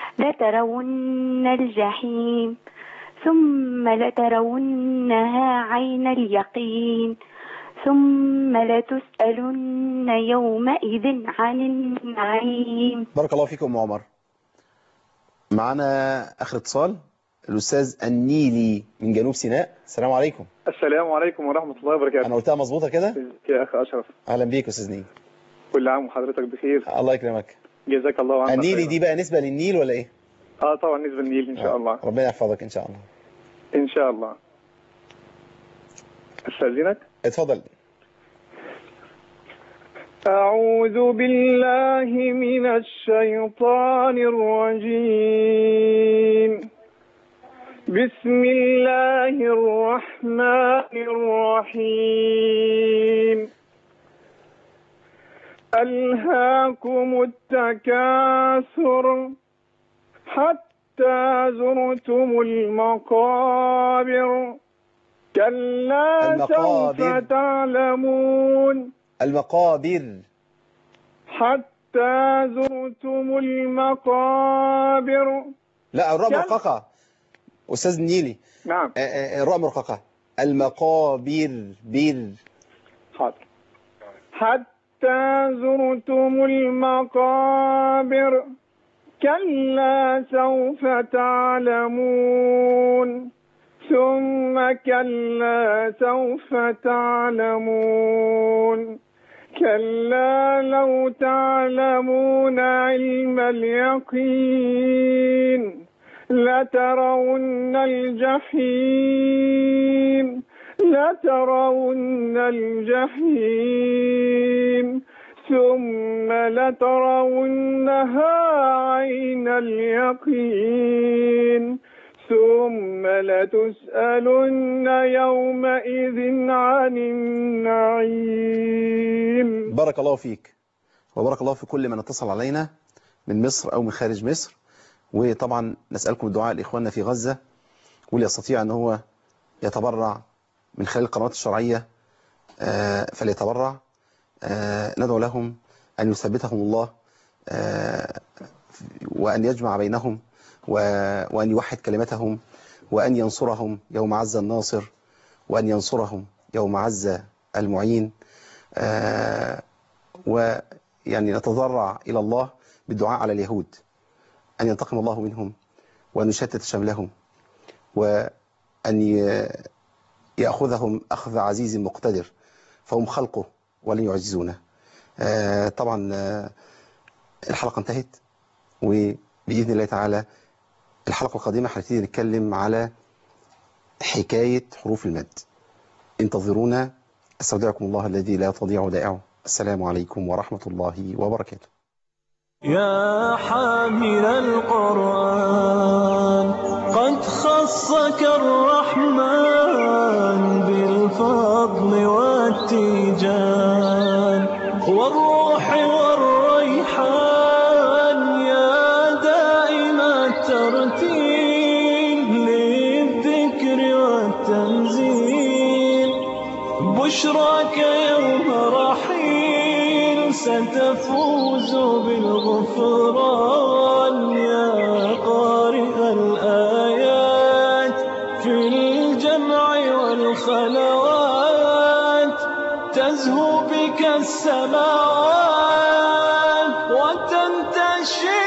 لترون الجحيم ثم لترونها عين اليقين ثم لتسألن يومئذ عن النعيم بارك الله فيكم أم عمر معنا آخر اتصال الأستاذ النيلي من جنوب سيناء السلام عليكم السلام عليكم ورحمة الله وبركاته أنا قلتها مظبوطة كده يا أخ أشرف أهلا بيك يا أستاذ نيلي كل عام وحضرتك بخير الله يكرمك جزاك الله عنا النيلي خيرا. دي بقى نسبة للنيل ولا إيه؟ اه طبعا نسبة النيل إن شاء الله ربنا يحفظك إن شاء الله إن شاء الله أستاذنك اتفضل أعوذ بالله من الشيطان الرجيم بسم الله الرحمن الرحيم ألهاكم التكاثر حتى زرتم المقابر كلا سوف المقابر. تعلمون المقابر حتى زرتم المقابر لا الراء كم؟ مرققة أستاذ نيلي نعم آه، آه، الراء مرققة المقابر بير حاضر حتى زرتم المقابر كلا سوف تعلمون ثم كلا سوف تعلمون كلا لو تعلمون علم اليقين لترون الجحيم لترون الجحيم ثم لترونها عين اليقين ثم لتسألن يومئذ عن النعيم بارك الله فيك وبارك الله في كل من اتصل علينا من مصر أو من خارج مصر وطبعا نسألكم الدعاء لإخواننا في غزة واللي يستطيع أن هو يتبرع من خلال القنوات الشرعية آه، فليتبرع آه، ندعو لهم أن يثبتهم الله آه، وأن يجمع بينهم و- وأن يوحد كلمتهم وأن ينصرهم يوم عز الناصر وأن ينصرهم يوم عز المعين آه، ويعني نتضرع إلى الله بالدعاء على اليهود أن ينتقم الله منهم وأن يشتت شملهم وأن ي- يأخذهم أخذ عزيز مقتدر فهم خلقه ولن يعجزونه آه، طبعا آه، الحلقة انتهت وبإذن الله تعالى الحلقة القادمة هنبتدي نتكلم على حكاية حروف المد انتظرونا استودعكم الله الذي لا تضيع ودائعه السلام عليكم ورحمة الله وبركاته يا حامل القرآن قد خصك الرحمن بالفضل والتيجان والروح والريحان يا دائم الترتيل للذكر والتنزيل بشراك يوم رحيل ستفوز بالغفران يا قارئ الآيات في الجمع والخلوات تزهو بك السماوات وتنتشر